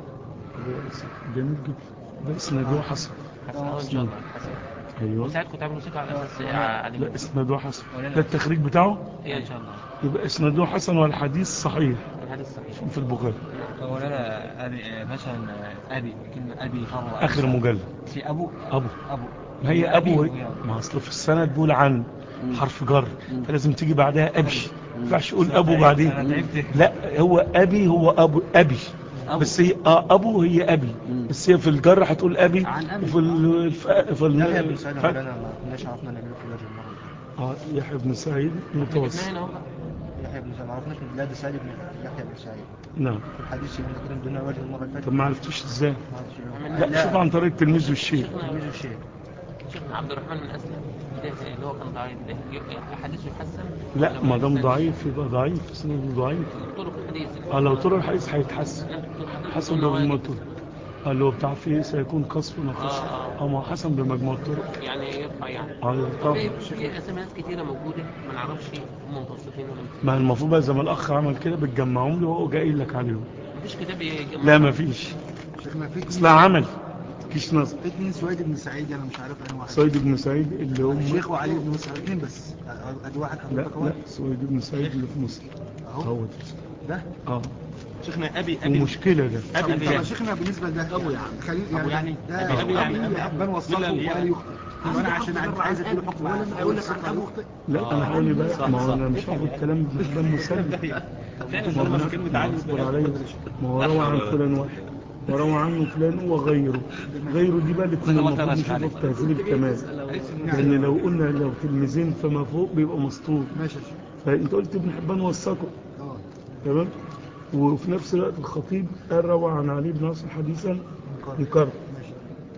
جميل جدا ده اسناده حسن حسن أهو إن شاء الله حسن ايوه وساعات كنت عامل ثقة على أساس لا علي اسناده حسن ده التخريج بتاعه إيه إن شاء الله يبقى اسناده حسن والحديث صحيح الحديث صحيح في البخاري هو انا ابي مثلا ابي كلمه ابي فهو اخر مجلد في ابو ابو ابو ما هي أبي ابو وهي أبو. ما اصل في السند بيقول عن حرف جر فلازم تيجي بعدها ابي ما ينفعش اقول ابو بعدين أنا تعبت. لا هو ابي هو ابو ابي بس هي اه ابو هي ابي بس هي في الجر هتقول ابي عن أبي. وفي ال- الف- في ال- يحيى بن سعيد ف- مولانا ما كناش عرفنا نعمله في الوجه المره اه يحيى بن سعيد متوسط جبناه هنا أهو بقى. يحيى بن سعيد ما عرفناش من بلاد سعيد بن يحيى بن سعيد نعم في الحديث اللي احنا كنا بدنا وجه المره اللي فاتت طب ما عرفتوش ازاي ما عرفتش إيه. لا شوف عن طريق التلميذ والشيخ تلميذ الشيخ شيخنا عبد الرحمن بن أسلم ده اللي هو كان ضعيف ده أحاديثه يحسن لا ما دام ضعيف يبقى ضعيف اسناده ضعيف طرق الحديث اه لو طول الحديث هيتحسن حسن بمجموع الطرق آه، اللي هو بتاع فيه سيكون قصف ونقص آه، آه. اه ما هو حسن بمجموع الطرق يعني يرفع يعني اه طبعا في في اسامي ناس كتيره موجوده ما نعرفش هم متوسطين ولا مش ما المفروض بقى زي ما الاخ عمل كده بتجمعهم لي وهو جاي لك عليهم مفيش كتاب يجمع لا ما فيش شيخنا في اصلا عمل كيش نصر في اثنين سويد بن سعيد انا مش عارف انهي واحد سويد بن سعيد اللي هم الشيخ وعلي بن مسعود اثنين بس ادي واحد لا حضرتك لا واحد سويد بن سعيد اللي في مصر اهو هو ده ده اه شيخنا ابي ابي ومشكلة ده طب أبي طب يعني. شيخنا بالنسبه لده ابو يعني خليل أبو يعني. ده أبي يعني. ابي حبان وصفه ولا- ولا يخطئ وانا عشان عايز عايز اديله حكم اقول لك عن ابو يخطئ لا انا هقول بقى ما هو انا مش هاخد كلام ابن مسلم فعلا لما كلمه علي اصبر عليا ما هو روى عن فلان واحد وروى عنه فلان وغيره غيره دي بقى اللي كنا المفروض نشوفه في تهذيب الكمال لان لو قلنا لو تلميذين فما فوق بيبقى مسطور ماشي يا شيخ فانت قلت ابن حبان وثقه اه تمام وفي نفس الوقت الخطيب قال روى عن علي بن عاصم حديثا يكرر ماشي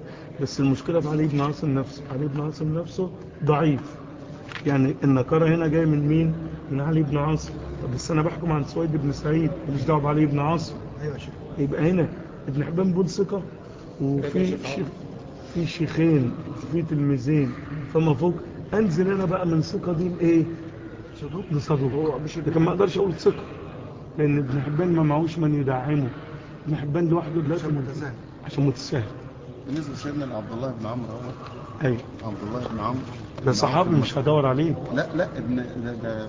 بس المشكلة في علي بن عاصم نفسه علي بن عاصم نفسه ضعيف يعني النكارة هنا جاي من مين من علي بن عاصم طب بس انا بحكم عن سويد بن سعيد مش دعوه بعلي بن عاصم ايوه يا شيخ يبقى هنا ابن حبان بيقول ثقة وفي شيخ في شيخين وفي تلميذين فما فوق انزل انا بقى من ثقة دي لايه صدوق لصدوق لكن ما اقدرش اقول ثقة لان ابن حبان ما معهوش من يدعمه ابن حبان لوحده دلوقتي عشان متساهل. عشان متساهل بالنسبه لسيدنا لعبد الله بن عمرو هو ايوه عبد الله بن عمرو ده صحابي مش هدور عليه لا لا ابن ده ده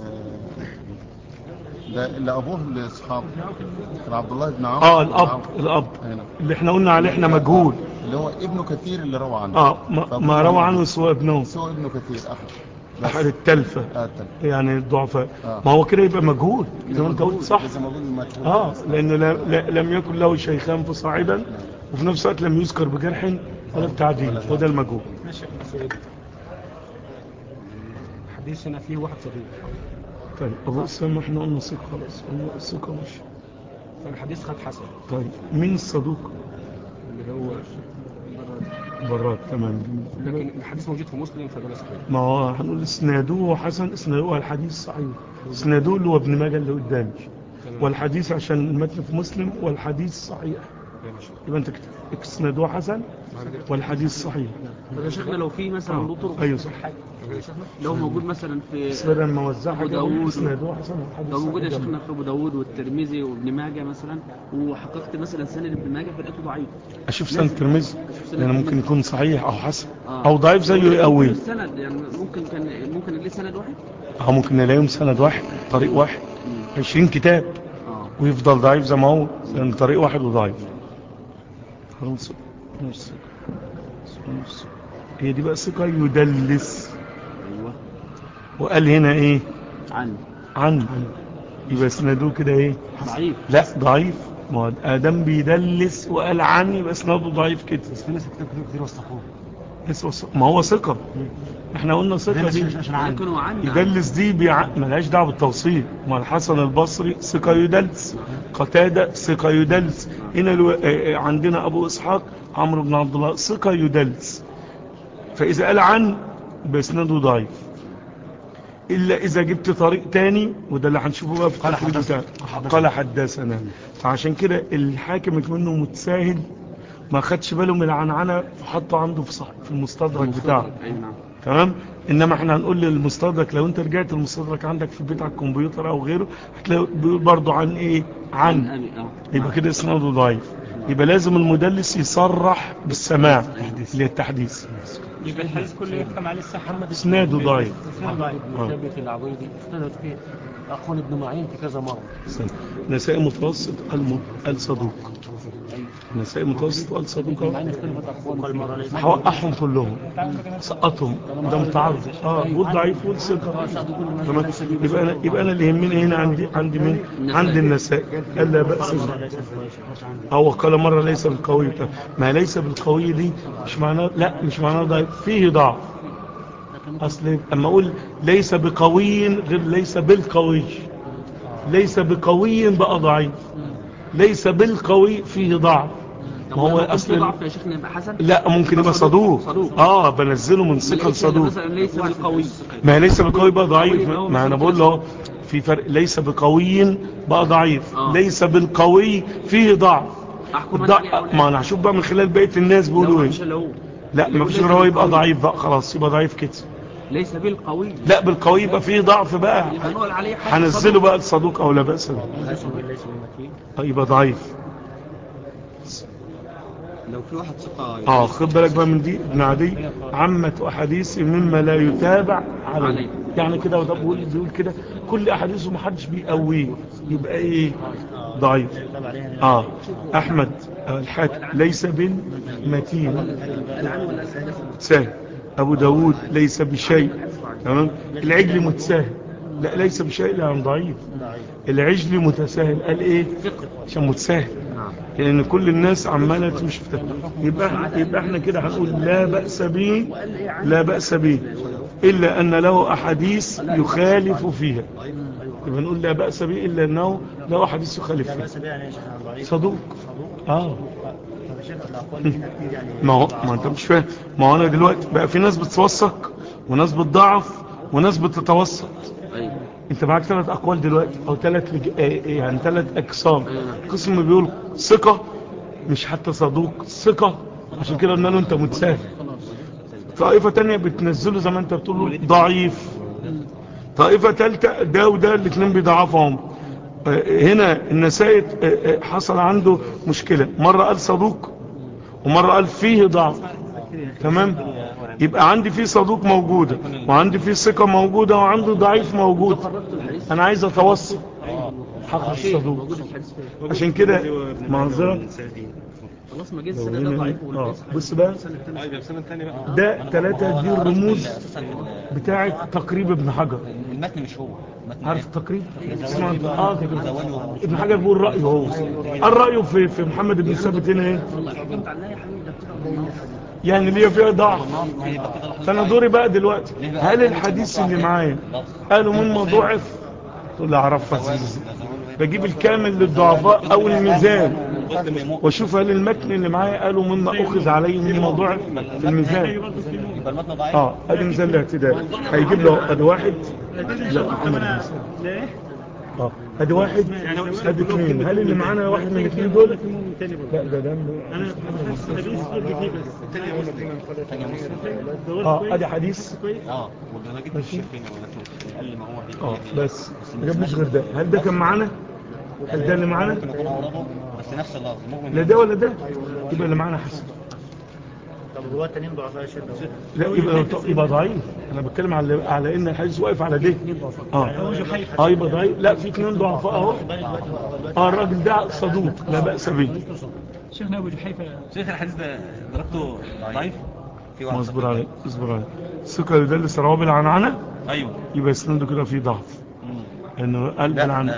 ده اللي ابوه الاصحاب كان عبد الله بن عمرو اه بن الاب عمرو. الاب هنا. اللي احنا قلنا عليه احنا مجهول اللي هو ابنه كثير اللي روى عنه اه ما, ما روى عنه سوى ابنه سوى ابنه كثير احد احد التلفة آه التاني. يعني الضعفاء آه. ما هو كده يبقى مجهول زي ما انت قلت صح زي ما بقول اه لان لا- لا- لم يكن له شيخان فصاعدا وفي نفس الوقت لم يذكر بجرح ولا بتعديل وده المجهول ماشي سؤال الحديث هنا فيه واحد صديق طيب ابو اسامه احنا قلنا ثقه خلاص قلنا الثقه مش فالحديث خد حسن طيب مين الصدوق اللي هو برات تمام لكن الحديث موجود في مسلم فده صحيح ما هو هنقول اسنادوه حسن اسنادوه الحديث صحيح اسنادوه اللي هو ابن ماجه اللي قدامي والحديث عشان المتن في مسلم والحديث صحيح يبقى انت كتب اسنادوه حسن والحديث صحيح طب يا شيخنا لو في مثلا له طرق ايوه صح لو موجود مثلا في بس بدل ما وزعها أبو كده داوود اسنادوه حسن والحديث لو موجود يا صحيح شيخنا في ابو داوود والترمذي وابن ماجه مثلا وحققت مثلا سند ابن ماجه فلقيته ضعيف اشوف سنة الترمذي سنة لان ممكن الترمذي. يكون صحيح او حسن آه. او ضعيف زيه يقويه السند يعني ممكن كان ممكن ليه سند واحد اه ممكن نلاقيهم سند واحد طريق واحد 20 كتاب اه ويفضل ضعيف زي ما هو لان طريق واحد وضعيف خلاص نص نص هي دي بقى ثقة يدلس ايوه وقال هنا ايه عن عن يبقى اسنادوه كده ايه ضعيف لا ضعيف ما هو ادم بيدلس وقال عن يبقى اسناده ضعيف كده بس في ناس كتاب كتير وثقوه لسه وث- ما هو ثقة احنا قلنا ثقة دي عشان عن لكن هو عن يدلس دي بيع... ملهاش دعوه بالتوصيل ما الحسن البصري ثقه يدلس قتاده ثقه يدلس هنا الو... آه، آه، عندنا ابو اسحاق عمرو بن عبد الله ثقه يدلس فاذا قال عن باسناده ضعيف الا اذا جبت طريق تاني وده اللي هنشوفه بقى في التخريج بتاعه قال حدثنا فعشان كده الحاكم منه متساهل ما خدش باله من العنعنه فحطه عنده في صح في المستدرك بتاعه اي نعم تمام انما احنا هنقول للمستدرك لو انت رجعت المستدرك عندك في البيت على الكمبيوتر او غيره هتلاقي بيقول برضه عن ايه عن ابي اه يبقى كده اسناده ضعيف يبقى لازم المدلس يصرح بالسماع اللي هي التحديث يبقى الحديث كله يحكم عليه الصحة محمد اسناده ضعيف محمد آه. بن ثابت العبيدي اختلف فيه اقوال ابن معين في كذا مره استنى. نسائي متوسط الم... الصدوق نسائي متوسط الصدوق ابن معين اختلفت اقوال فيه. هوقعهم كلهم سقطهم ده متعرض اه قول ضعيف قول ثقه تمام يبقى انا يبقى انا اللي يهمني هنا عندي عندي مين عندي النسائي قال لا باس به هو قال مره ليس بالقوي بتاع. ما ليس بالقوي دي مش معناه لا مش معناه ضعيف فيه ضعف اصل اما اقول ليس بقوي غير ليس بالقوي ليس بقوي بقى ضعيف ليس بالقوي فيه ضعف طب ما هو لما يكون في اصل ضعف يا شيخنا يبقى حسن لا ممكن يبقى صدوق صدوق. اه بنزله من ثقه لقيت لصدوق مثلا ليس بالقوي ما ليس بقوي بقى ضعيف قوي هو ما انا مثلا بقول كده. له في فرق ليس بقوي بقى ضعيف آه. ليس بالقوي فيه ضعف احكم انا الضع- عليه أو لا؟ ما انا هشوف بقى من خلال بقيه الناس لو بيقولوا ايه مش لو لا ما فيش غير هو يبقى ضعيف بقى خلاص يبقى ضعيف كده ليس بالقوي لا بالقوي يبقى فيه ضعف بقى يبقى نقول عليه حاجة هنزله صدوق. بقى الصدوق او لا باس به آه، يبقى ضعيف لو في واحد ثقة اه خد بالك بقى من دي ابن عدي عامة احاديث مما لا يتابع عليه عليه. يعني كده وده بيقول بيقول كده كل احاديثه ما حدش بيقويه يبقى ايه ضعيف اه احمد آه، الحاكم ليس بالمتين سهل ابو داود ليس بشيء تمام العجل متساهل لا ليس بشيء لا ضعيف العجل متساهل قال ايه عشان متساهل لان كل الناس عماله تمشي في ده يبقى احنا يبقى احنا كده هنقول لا باس به لا باس به الا ان له احاديث يخالف فيها يبقى نقول لا باس به الا انه له احاديث يخالف فيها صدوق اه ما هو ما انت مش فاهم ما هو انا دلوقتي بقى في ناس بتوثق وناس بتضعف وناس بتتوسط ايوه انت معاك ثلاث اقوال دلوقتي او ثلاث لج... آه، يعني ثلاث اقسام قسم بيقول ثقه مش حتى صدوق ثقه عشان كده قلنا له انت متساهل طائفه تانية بتنزله زي ما انت بتقول له ضعيف طائفه ثالثه ده وده الاثنين بيضعفهم آه، هنا النسائي آه، آه، حصل عنده مشكله مره قال صدوق ومره قال فيه ضعف تمام يبقى عندي فيه صدوق موجودة وعندي فيه ثقة موجودة وعندي ضعيف موجود انا عايز اتوسط حق الصدوق موجود الحديث فين؟ عشان كده معذرة خلاص ما جيت لو السنة ده هنا- ضعيف اه والحديث بص بقى يبقى السنة الثانية بقى ده ثلاثة دي الرموز بتاعة تقريب ابن حجر المتن مش هو المتن عارف التقريب اسمع انت اه ابن حجر بيقول رأيه هو قال رأيه في في محمد بن ثابت هنا ايه والله حكمت عليها يا حبيبي ده بتبقى بالنص يعني ليه فيها ضعف فانا دوري بقى دلوقتي هل الحديث اللي معايا قالوا منه ضعف تقول لي اعرفها ازاي بجيب الكامل للضعفاء او الميزان واشوف هل المتن اللي معايا قالوا مما اخذ عليه من موضوع في الميزان يبقى المتن ضعيف اه ادي ميزان الاعتدال هيجيب له ادي واحد لا محمد اه ادي واحد ادي اثنين هل اللي معانا واحد من الاثنين دول لا ده ده انا حديث قلت فيه بس اه ادي حديث اه وانا جبت ماشي. الشيخ هنا ولا اقل ما هو اه بس ما جابليش غير ده هل ده كان معانا هل ده اللي معانا ممكن يكون اورده بس نفس اللفظ ممكن لا ده ولا ده يبقى اللي معانا حسن طب هو التانيين ضعفاء يا شيخ لا يبقى يبقى ضعيف انا بتكلم على على ان الحديث واقف على ده اه اه يبقى ضعيف لا في اثنين ضعفاء اهو اه الراجل ده صدوق لا باس به شيخنا ابو جحيفه شيخ الحديث ده درجته ضعيف في واحد اصبر عليه اصبر عليه ثقة يدلس رواب العنعنة ايوه يبقى اسناده كده فيه ضعف انه قلب لا العنعنة لا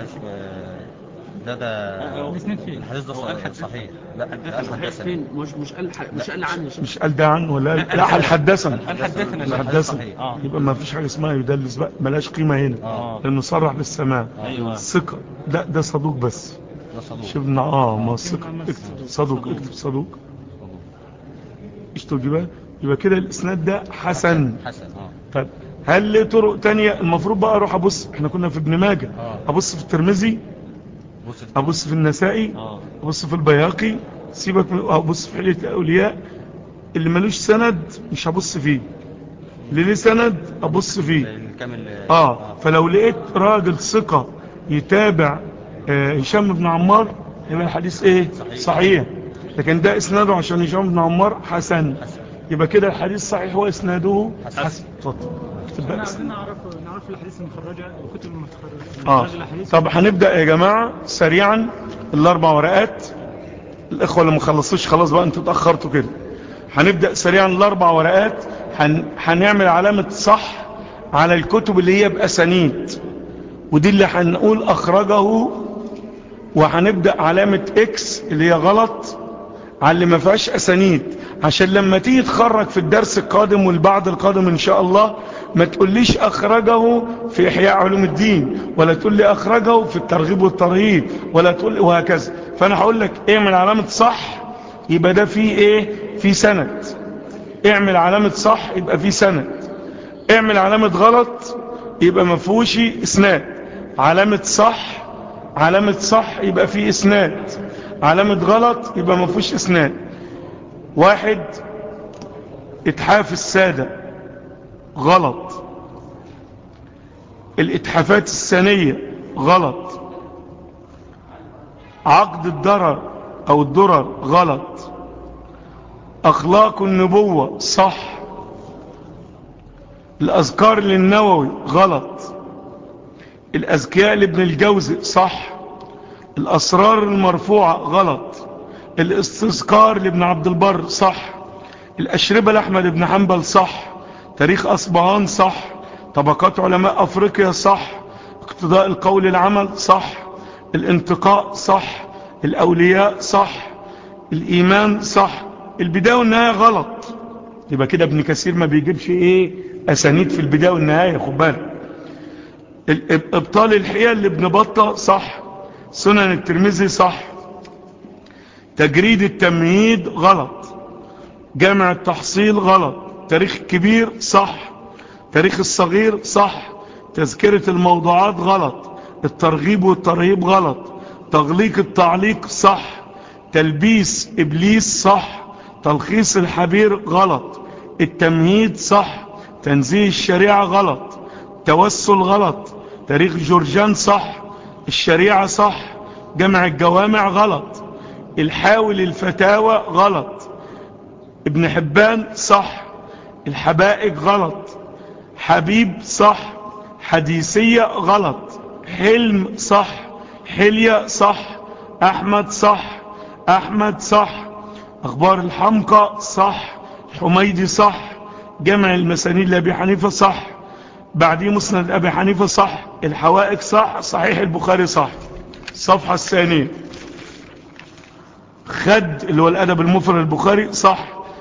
ده ده الاسناد فين الحديث ده صحيح لا ده الحدث فين مش مش قال ح- مش قال عني يا شيخ مش قال ده عن ولا قال- لا قال حدثنا قال حدثنا لا الحديث حدثنا صحيح. آه. يبقى ما فيش حاجة اسمها يدلس بقى ملاش قيمة هنا آه. لانه صرح بالسماع ايوه ثقة ده ده صدوق بس ده صدوق شفنا اه ما الثقة اكتب صدوق اكتب صدوق ايش تقول بقى يبقى كده الاسناد ده حسن حسن اه طيب هل ليه طرق تانية المفروض بقى اروح ابص احنا كنا في ابن ماجه آه. ابص في الترمذي بص ابص في النسائي اه ابص في البياقي سيبك من ابص في حلية الاولياء اللي ملوش سند مش هبص فيه اللي ليه سند ابص فيه الكامل اه فلو لقيت راجل ثقة يتابع آه، هشام بن عمار يبقى الحديث ايه صحيح. صحيح لكن ده اسناده عشان هشام بن عمار حسن حسن. يبقى كده الحديث صحيح واسناده حسن. حسن اتفضل اكتب بقى احنا اسناد. عايزين نعرف نعرف الاحاديث المخرجه الكتب المتخرجه اه مخرج الاحاديث طب هنبدأ يا جماعة سريعا الاربع ورقات الاخوة اللي ما خلصوش خلاص بقى انتوا اتأخرتوا كده هنبدأ سريعا الاربع ورقات هن... هنعمل علامة صح على الكتب اللي هي بأسانيد ودي اللي هنقول اخرجه وهنبدأ علامة اكس اللي هي غلط على اللي ما فيهاش اسانيد عشان لما تيجي تخرج في الدرس القادم والبعد القادم ان شاء الله ما تقوليش اخرجه في احياء علوم الدين ولا تقول لي اخرجه في الترغيب والترهيب ولا تقول لي وهكذا فانا هقول لك اعمل علامة صح يبقى ده فيه ايه في سند اعمل علامة صح يبقى فيه سند اعمل علامة غلط يبقى ما فيهوش اسناد علامة صح علامة صح يبقى فيه اسناد علامة غلط يبقى ما فيهوش اسناد واحد اتحاف السادة غلط الاتحافات الثانية غلط عقد الضرر او الضرر غلط اخلاق النبوة صح الاذكار للنووي غلط الاذكياء لابن الجوزي صح الاسرار المرفوعة غلط الاستذكار لابن عبد البر صح الاشربة لاحمد بن حنبل صح تاريخ اصبهان صح طبقات علماء افريقيا صح اقتضاء القول العمل صح الانتقاء صح الاولياء صح الايمان صح البداية والنهاية غلط يبقى كده ابن كثير ما بيجيبش ايه اسانيد في البداية والنهاية خد بالك ال- ابطال الحيل لابن بطة صح سنن الترمذي صح تجريد التمهيد غلط جامع التحصيل غلط تاريخ الكبير صح تاريخ الصغير صح تذكرة الموضوعات غلط الترغيب والترهيب غلط تغليق التعليق صح تلبيس إبليس صح تلخيص الحبير غلط التمهيد صح تنزيه الشريعة غلط توسل غلط تاريخ جورجان صح الشريعة صح جمع الجوامع غلط الحاول الفتاوى غلط ابن حبان صح الحبائق غلط حبيب صح حديثية غلط حلم صح حلية صح احمد صح احمد صح اخبار الحمقى صح حميدي صح جمع المسانيد لابي حنيفة صح بعديه مسند ابي حنيفة صح الحوائق صح صحيح البخاري صح الصفحة الثانية خد اللي هو الادب المفرد البخاري صح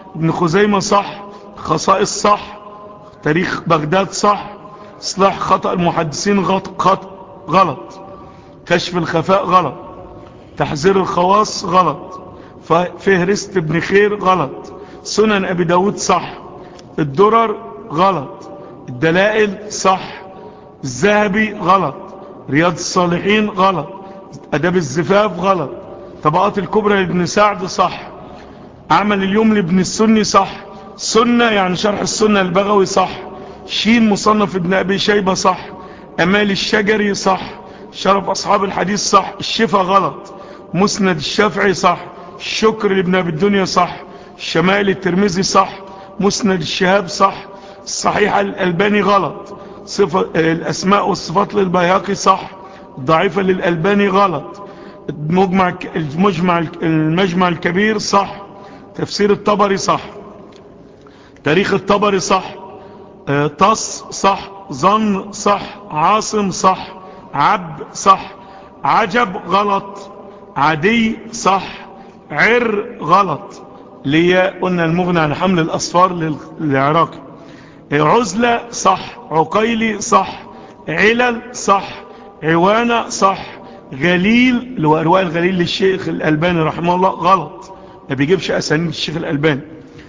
ابن خزيمة صح خصائص صح تاريخ بغداد صح اصلاح خطأ المحدثين غلط, خط غلط كشف الخفاء غلط تحذير الخواص غلط فهرست ابن خير غلط سنن ابي داود صح الدرر غلط الدلائل صح الذهبي غلط رياض الصالحين غلط اداب الزفاف غلط طبقات الكبرى لابن سعد صح عمل اليوم لابن السني صح سنة يعني شرح السنة البغوي صح شين مصنف ابن ابي شيبة صح امال الشجري صح شرف اصحاب الحديث صح الشفا غلط مسند الشافعي صح الشكر لابن ابي الدنيا صح الشمائل الترمذي صح مسند الشهاب صح الصحيح الالباني غلط صفة الاسماء والصفات للبيهقي صح ضعيفة للالباني غلط المجمع المجمع المجمع الكبير صح تفسير الطبري صح تاريخ الطبري صح اه طص صح ظن صح عاصم صح عب صح عجب غلط عدي صح عر غلط ليه قلنا المغنى عن حمل الأصفار للعراقي عزلة صح عقيلي صح علل صح عوانة صح غليل اللي هو أرواء الغليل للشيخ الألباني رحمه الله غلط ما بيجيبش أسانيد الشيخ الألباني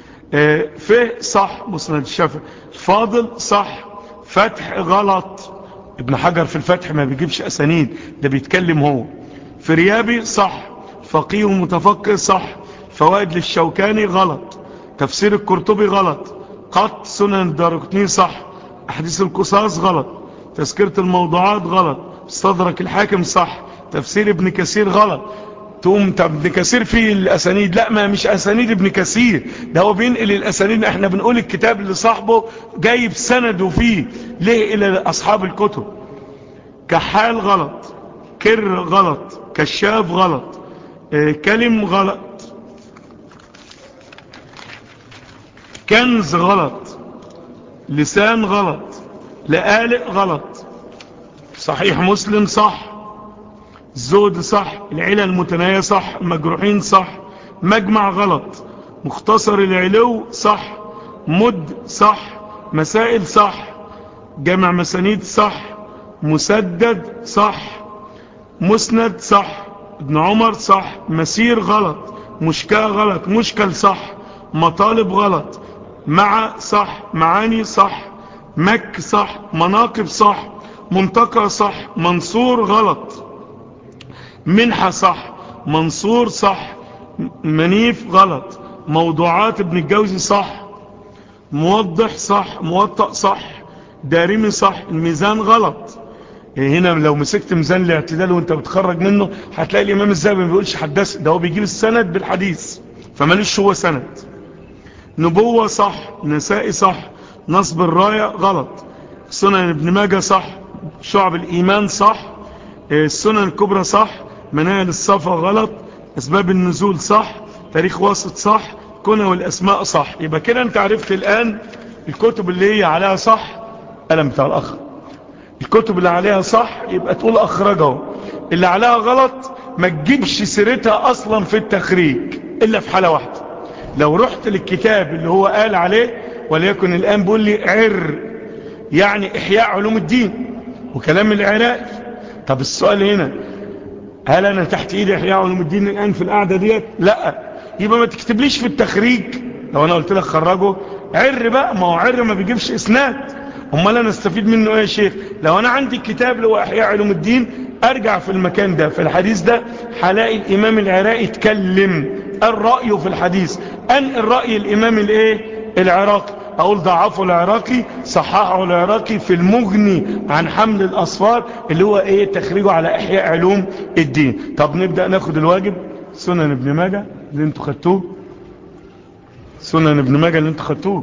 فه صح مسند الشافعي فاضل صح فتح غلط ابن حجر في الفتح ما بيجيبش أسانيد ده بيتكلم هو فريابي صح فقيه متفقه صح فوائد للشوكاني غلط تفسير القرطبي غلط قط سنن الدارقطني صح احاديث القصاص غلط تذكرة الموضوعات غلط استدرك الحاكم صح تفسير ابن كثير غلط تقوم طب ابن كثير فيه الاسانيد لا ما مش اسانيد ابن كثير ده هو بينقل الاسانيد احنا بنقول الكتاب اللي صاحبه جايب سنده فيه ليه الى اصحاب الكتب كحال غلط كر غلط كشاف غلط اه كلم غلط كنز غلط لسان غلط لآلئ غلط صحيح مسلم صح الزود صح العلة المتناية صح المجروحين صح مجمع غلط مختصر العلو صح مد صح مسائل صح جمع مسانيد صح مسدد صح مسند صح ابن عمر صح مسير غلط مشكاة غلط مشكل صح مطالب غلط مع صح معاني صح مك صح مناقب صح منطقة صح منصور غلط منحة صح منصور صح منيف غلط موضوعات ابن الجوزي صح موضح صح موطأ صح دارمي صح الميزان غلط هنا لو مسكت ميزان الاعتدال وانت بتخرج منه هتلاقي الامام الزهبي ما بيقولش حدث ده هو بيجيب السند بالحديث فمالوش هو سند نبوة صح نسائي صح نصب الراية غلط سنن ابن ماجه صح شعب الإيمان صح السنن الكبرى صح مناهل الصفا غلط أسباب النزول صح تاريخ واسط صح كنى والأسماء صح يبقى كده انت عرفت الآن الكتب اللي هي عليها صح قلم بتاع الأخ الكتب اللي عليها صح يبقى تقول أخرجه اللي عليها غلط ما تجيبش سيرتها أصلا في التخريج إلا في حالة واحدة لو رحت للكتاب اللي هو قال عليه وليكن الآن بيقول لي عر يعني إحياء علوم الدين وكلام العراقي طب السؤال هنا هل أنا تحت إيدي إحياء علوم الدين الآن في القعدة ديت لا يبقى ما تكتبليش في التخريج لو أنا قلت لك خرجه عر بقى ما هو عر ما بيجيبش إسناد امال انا استفيد منه ايه يا شيخ لو انا عندي الكتاب اللي هو احياء علوم الدين ارجع في المكان ده في الحديث ده هلاقي الامام العراقي اتكلم الرأي في الحديث ان الرأي الامام الايه العراقي اقول ضعفه العراقي صححه العراقي في المغني عن حمل الاصفار اللي هو ايه تخريجه على احياء علوم الدين طب نبدأ ناخد الواجب سنن ابن ماجه اللي انتوا خدتوه سنن ابن ماجه اللي انتوا خدتوه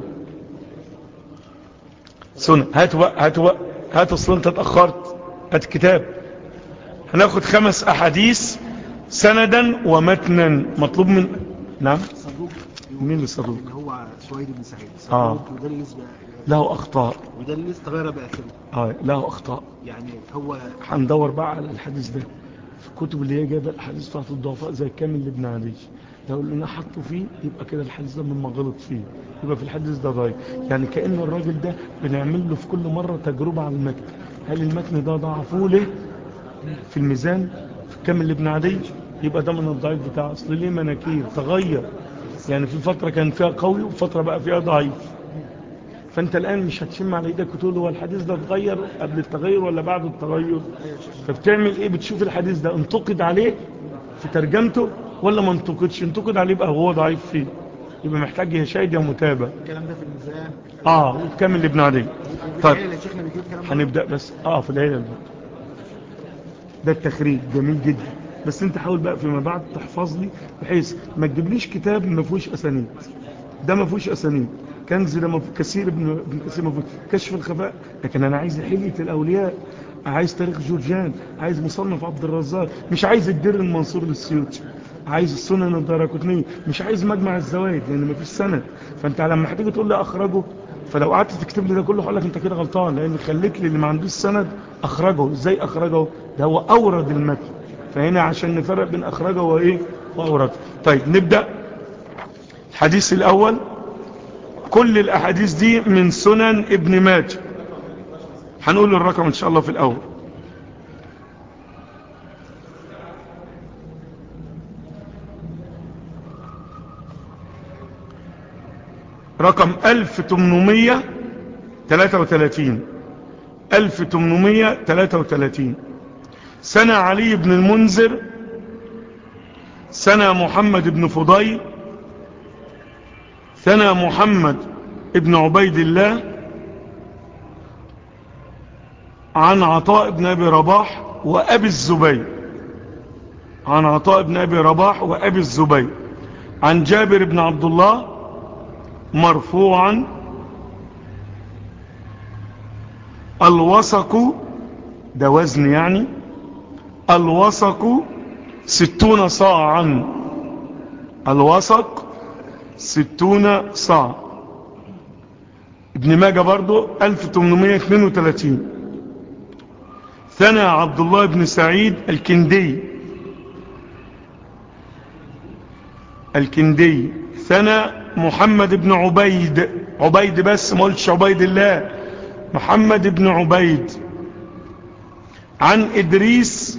سنة هاتوا بقى هاتوا بقى هاتوا اصلا انت اتأخرت هات الكتاب هناخد خمس احاديث سندا ومتنا مطلوب من نعم صدوق مين اللي صدوق اللي هو سويد بن سعيد آه. صدوق يدلس ب... له اخطاء يدلس تغير بآخره اه له اخطاء يعني هو هندور بقى على الحديث ده في الكتب اللي هي جايبه الاحاديث بتاعت الضعفاء زي كامل لابن عدي لو اللي حطه فيه يبقى كده الحديث ده مما غلط فيه يبقى في الحديث ده ضعيف يعني كأن الراجل ده بنعمل له في كل مرة تجربة على المتن هل المتن ده ضعفوه ليه في الميزان في كامل ابن عدي يبقى ده من الضعيف بتاع اصل ليه مناكير تغير يعني في فترة كان فيها قوي وفترة بقى فيها ضعيف فانت الان مش هتشم على ايدك وتقول هو الحديث ده اتغير قبل التغير ولا بعد التغير فبتعمل ايه بتشوف الحديث ده انتقد عليه في ترجمته ولا ما انتقدش انتقد عليه يبقى هو ضعيف فيه يبقى محتاج يا شاهد يا متابع الكلام ده في الميزان اه كامل ابن عدي طيب العيلة اللي شيخنا بيجيب الكلام ده هنبدأ بس اه في العيلة البقى. ده التخريج جميل جدا بس انت حاول بقى فيما بعد تحفظ لي بحيث ما تجيبليش كتاب ما فيهوش اسانيد ده ما فيهوش اسانيد كنز ده ما فيه- كثير ابن ابن كثير ما فيهوش كشف الخفاء لكن انا عايز حلية الاولياء عايز تاريخ جورجان عايز مصنف عبد الرزاق مش عايز الدر المنصور للسيوطي عايز السنن الدارقطنية مش عايز مجمع الزوائد لان مفيش سند فانت لما هتيجي تقول لي اخرجه فلو قعدت تكتب لي ده كله هقول لك انت كده غلطان لان خليت لي اللي ما عندوش سند اخرجه ازاي اخرجه ده هو اورد المتن فهنا عشان نفرق بين اخرجه وايه واورد طيب نبدا الحديث الاول كل الاحاديث دي من سنن ابن ماجه هنقول الرقم ان شاء الله في الاول رقم 1833 1833 سنة علي بن المنذر سنة محمد بن فضيل سنة محمد بن عبيد الله عن عطاء بن أبي رباح وأبي الزبير عن عطاء بن أبي رباح وأبي الزبير عن جابر بن عبد الله مرفوعا الوسق ده وزن يعني الوسق ستون صاعا الوسق ستون صاع ابن ماجه برضو 1832 ثنى عبد الله بن سعيد الكندي الكندي ثنى محمد بن عبيد عبيد بس ما قلتش عبيد الله محمد بن عبيد عن إدريس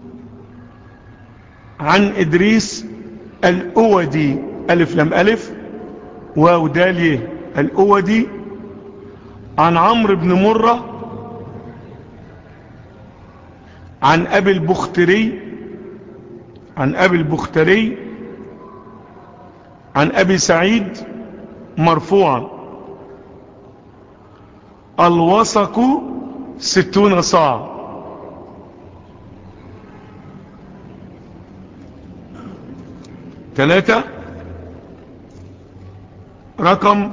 عن إدريس الأودي ألف لم ألف واو داليه الأودي عن عمرو بن مرة عن أبي البختري عن أبي البختري عن أبي سعيد مرفوعا الوسق ستون صاع ثلاثة رقم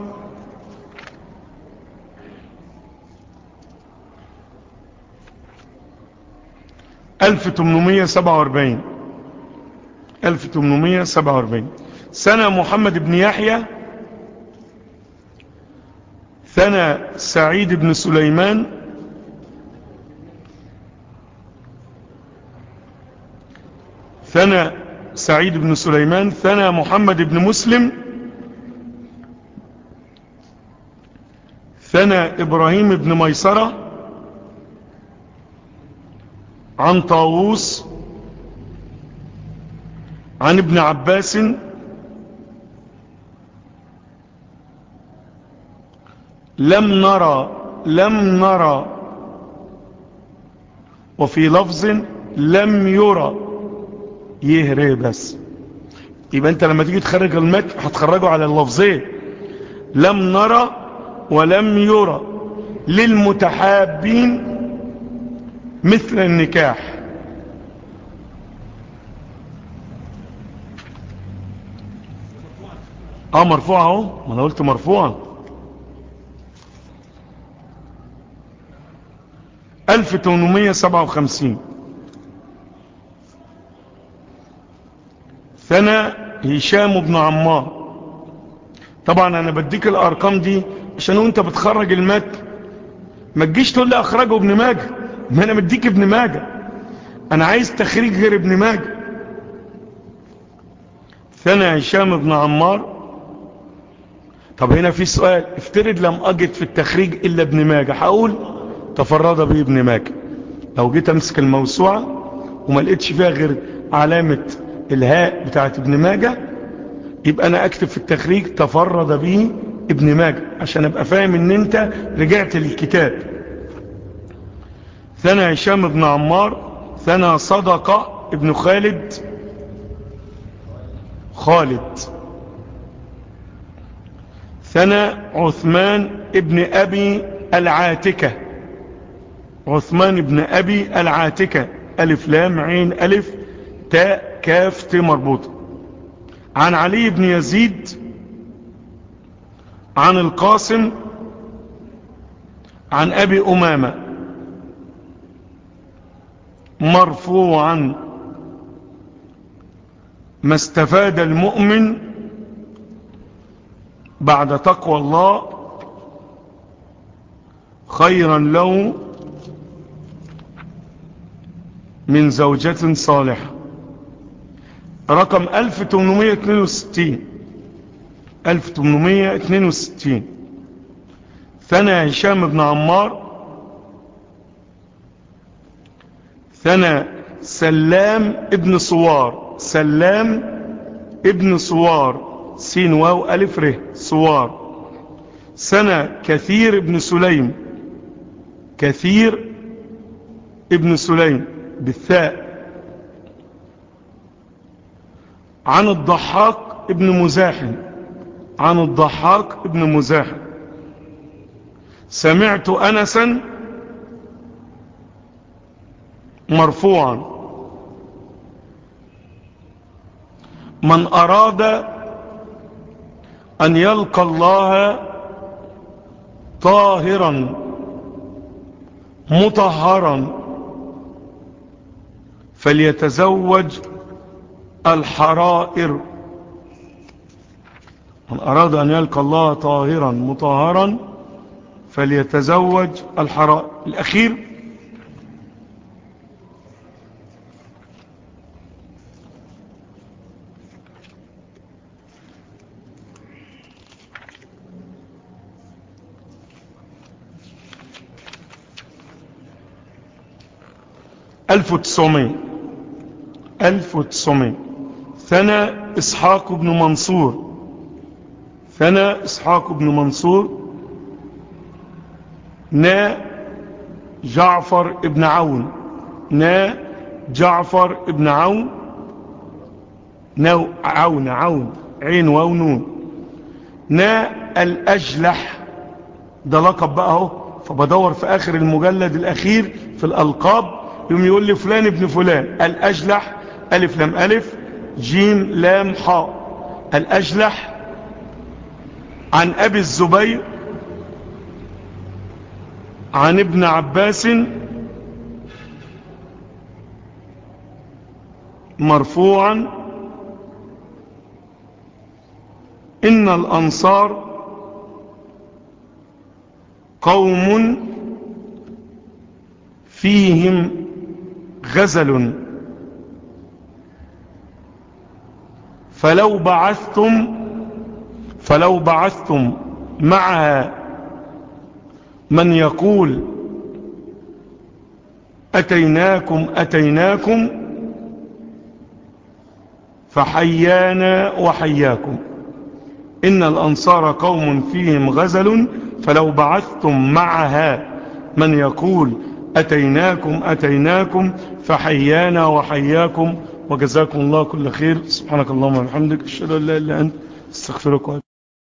ألف تمنمية سبعة واربعين ألف تمنمية سبعة واربعين سنة محمد بن يحيى ثنى سعيد بن سليمان ثنى سعيد بن سليمان ثنى محمد بن مسلم ثنى إبراهيم بن ميسرة عن طاووس عن ابن عباس لم نرى لم نرى وفي لفظ لم يرى يهري بس يبقى انت لما تيجي تخرج المتن هتخرجه على اللفظين لم نرى ولم يرى للمتحابين مثل النكاح اه مرفوع اهو ما انا قلت مرفوع 1857 ثنى هشام بن عمار طبعا انا بديك الارقام دي عشان وانت بتخرج المتن ما تجيش تقول لي اخرجه ابن ماجه ما انا مديك ابن ماجه انا عايز تخريج غير ابن ماجه ثنى هشام بن عمار طب هنا في سؤال افترض لم أجد في التخريج إلا ابن ماجه هقول تفرد به ابن ماجه لو جيت امسك الموسوعة وما لقيتش فيها غير علامة الهاء بتاعت ابن ماجه يبقى انا اكتب في التخريج تفرد به ابن ماجه عشان ابقى فاهم ان انت رجعت للكتاب ثنى هشام بن عمار ثنى صدقة ابن خالد خالد ثنى عثمان ابن ابي العاتكة عثمان ابن ابي العاتكة الف لام عين الف تاء كاف ت مربوطة عن علي بن يزيد عن القاسم عن ابي امامة مرفوعا ما استفاد المؤمن بعد تقوى الله خيرا له من زوجة صالحة رقم 1862 1862 ثنى هشام بن عمار ثنى سلام ابن صوار سلام ابن صوار سين واو ألف ره صوار سنة كثير ابن سليم كثير ابن سليم بالثاء عن الضحاك ابن مزاحم عن الضحاك ابن مزاحم سمعت أنسا مرفوعا من أراد أن يلقى الله طاهرا مطهرا فليتزوج الحرائر من أراد أن يلقى الله طاهرا مطهرا فليتزوج الحرائر الأخير ألف وتسعمائة ألف وتسعمائة ثنى إسحاق بن منصور ثنى إسحاق بن منصور نا جعفر ابن عون نا جعفر ابن عون نو عون عون عين واو نون نا الأجلح ده لقب بقى اهو فبدور في آخر المجلد الأخير في الألقاب يوم يقول لي فلان ابن فلان الأجلح ألف لام ألف جيم لام حاء الأجلح عن أبي الزبير عن ابن عباس مرفوعا إن الأنصار قوم فيهم غزل فلو بعثتم فلو بعثتم معها من يقول أتيناكم أتيناكم فحيانا وحياكم إن الأنصار قوم فيهم غزل فلو بعثتم معها من يقول أتيناكم أتيناكم فحيانا وحياكم وجزاكم الله كل خير سبحانك اللهم وبحمدك أشهد أن لا إله إلا أنت استغفرك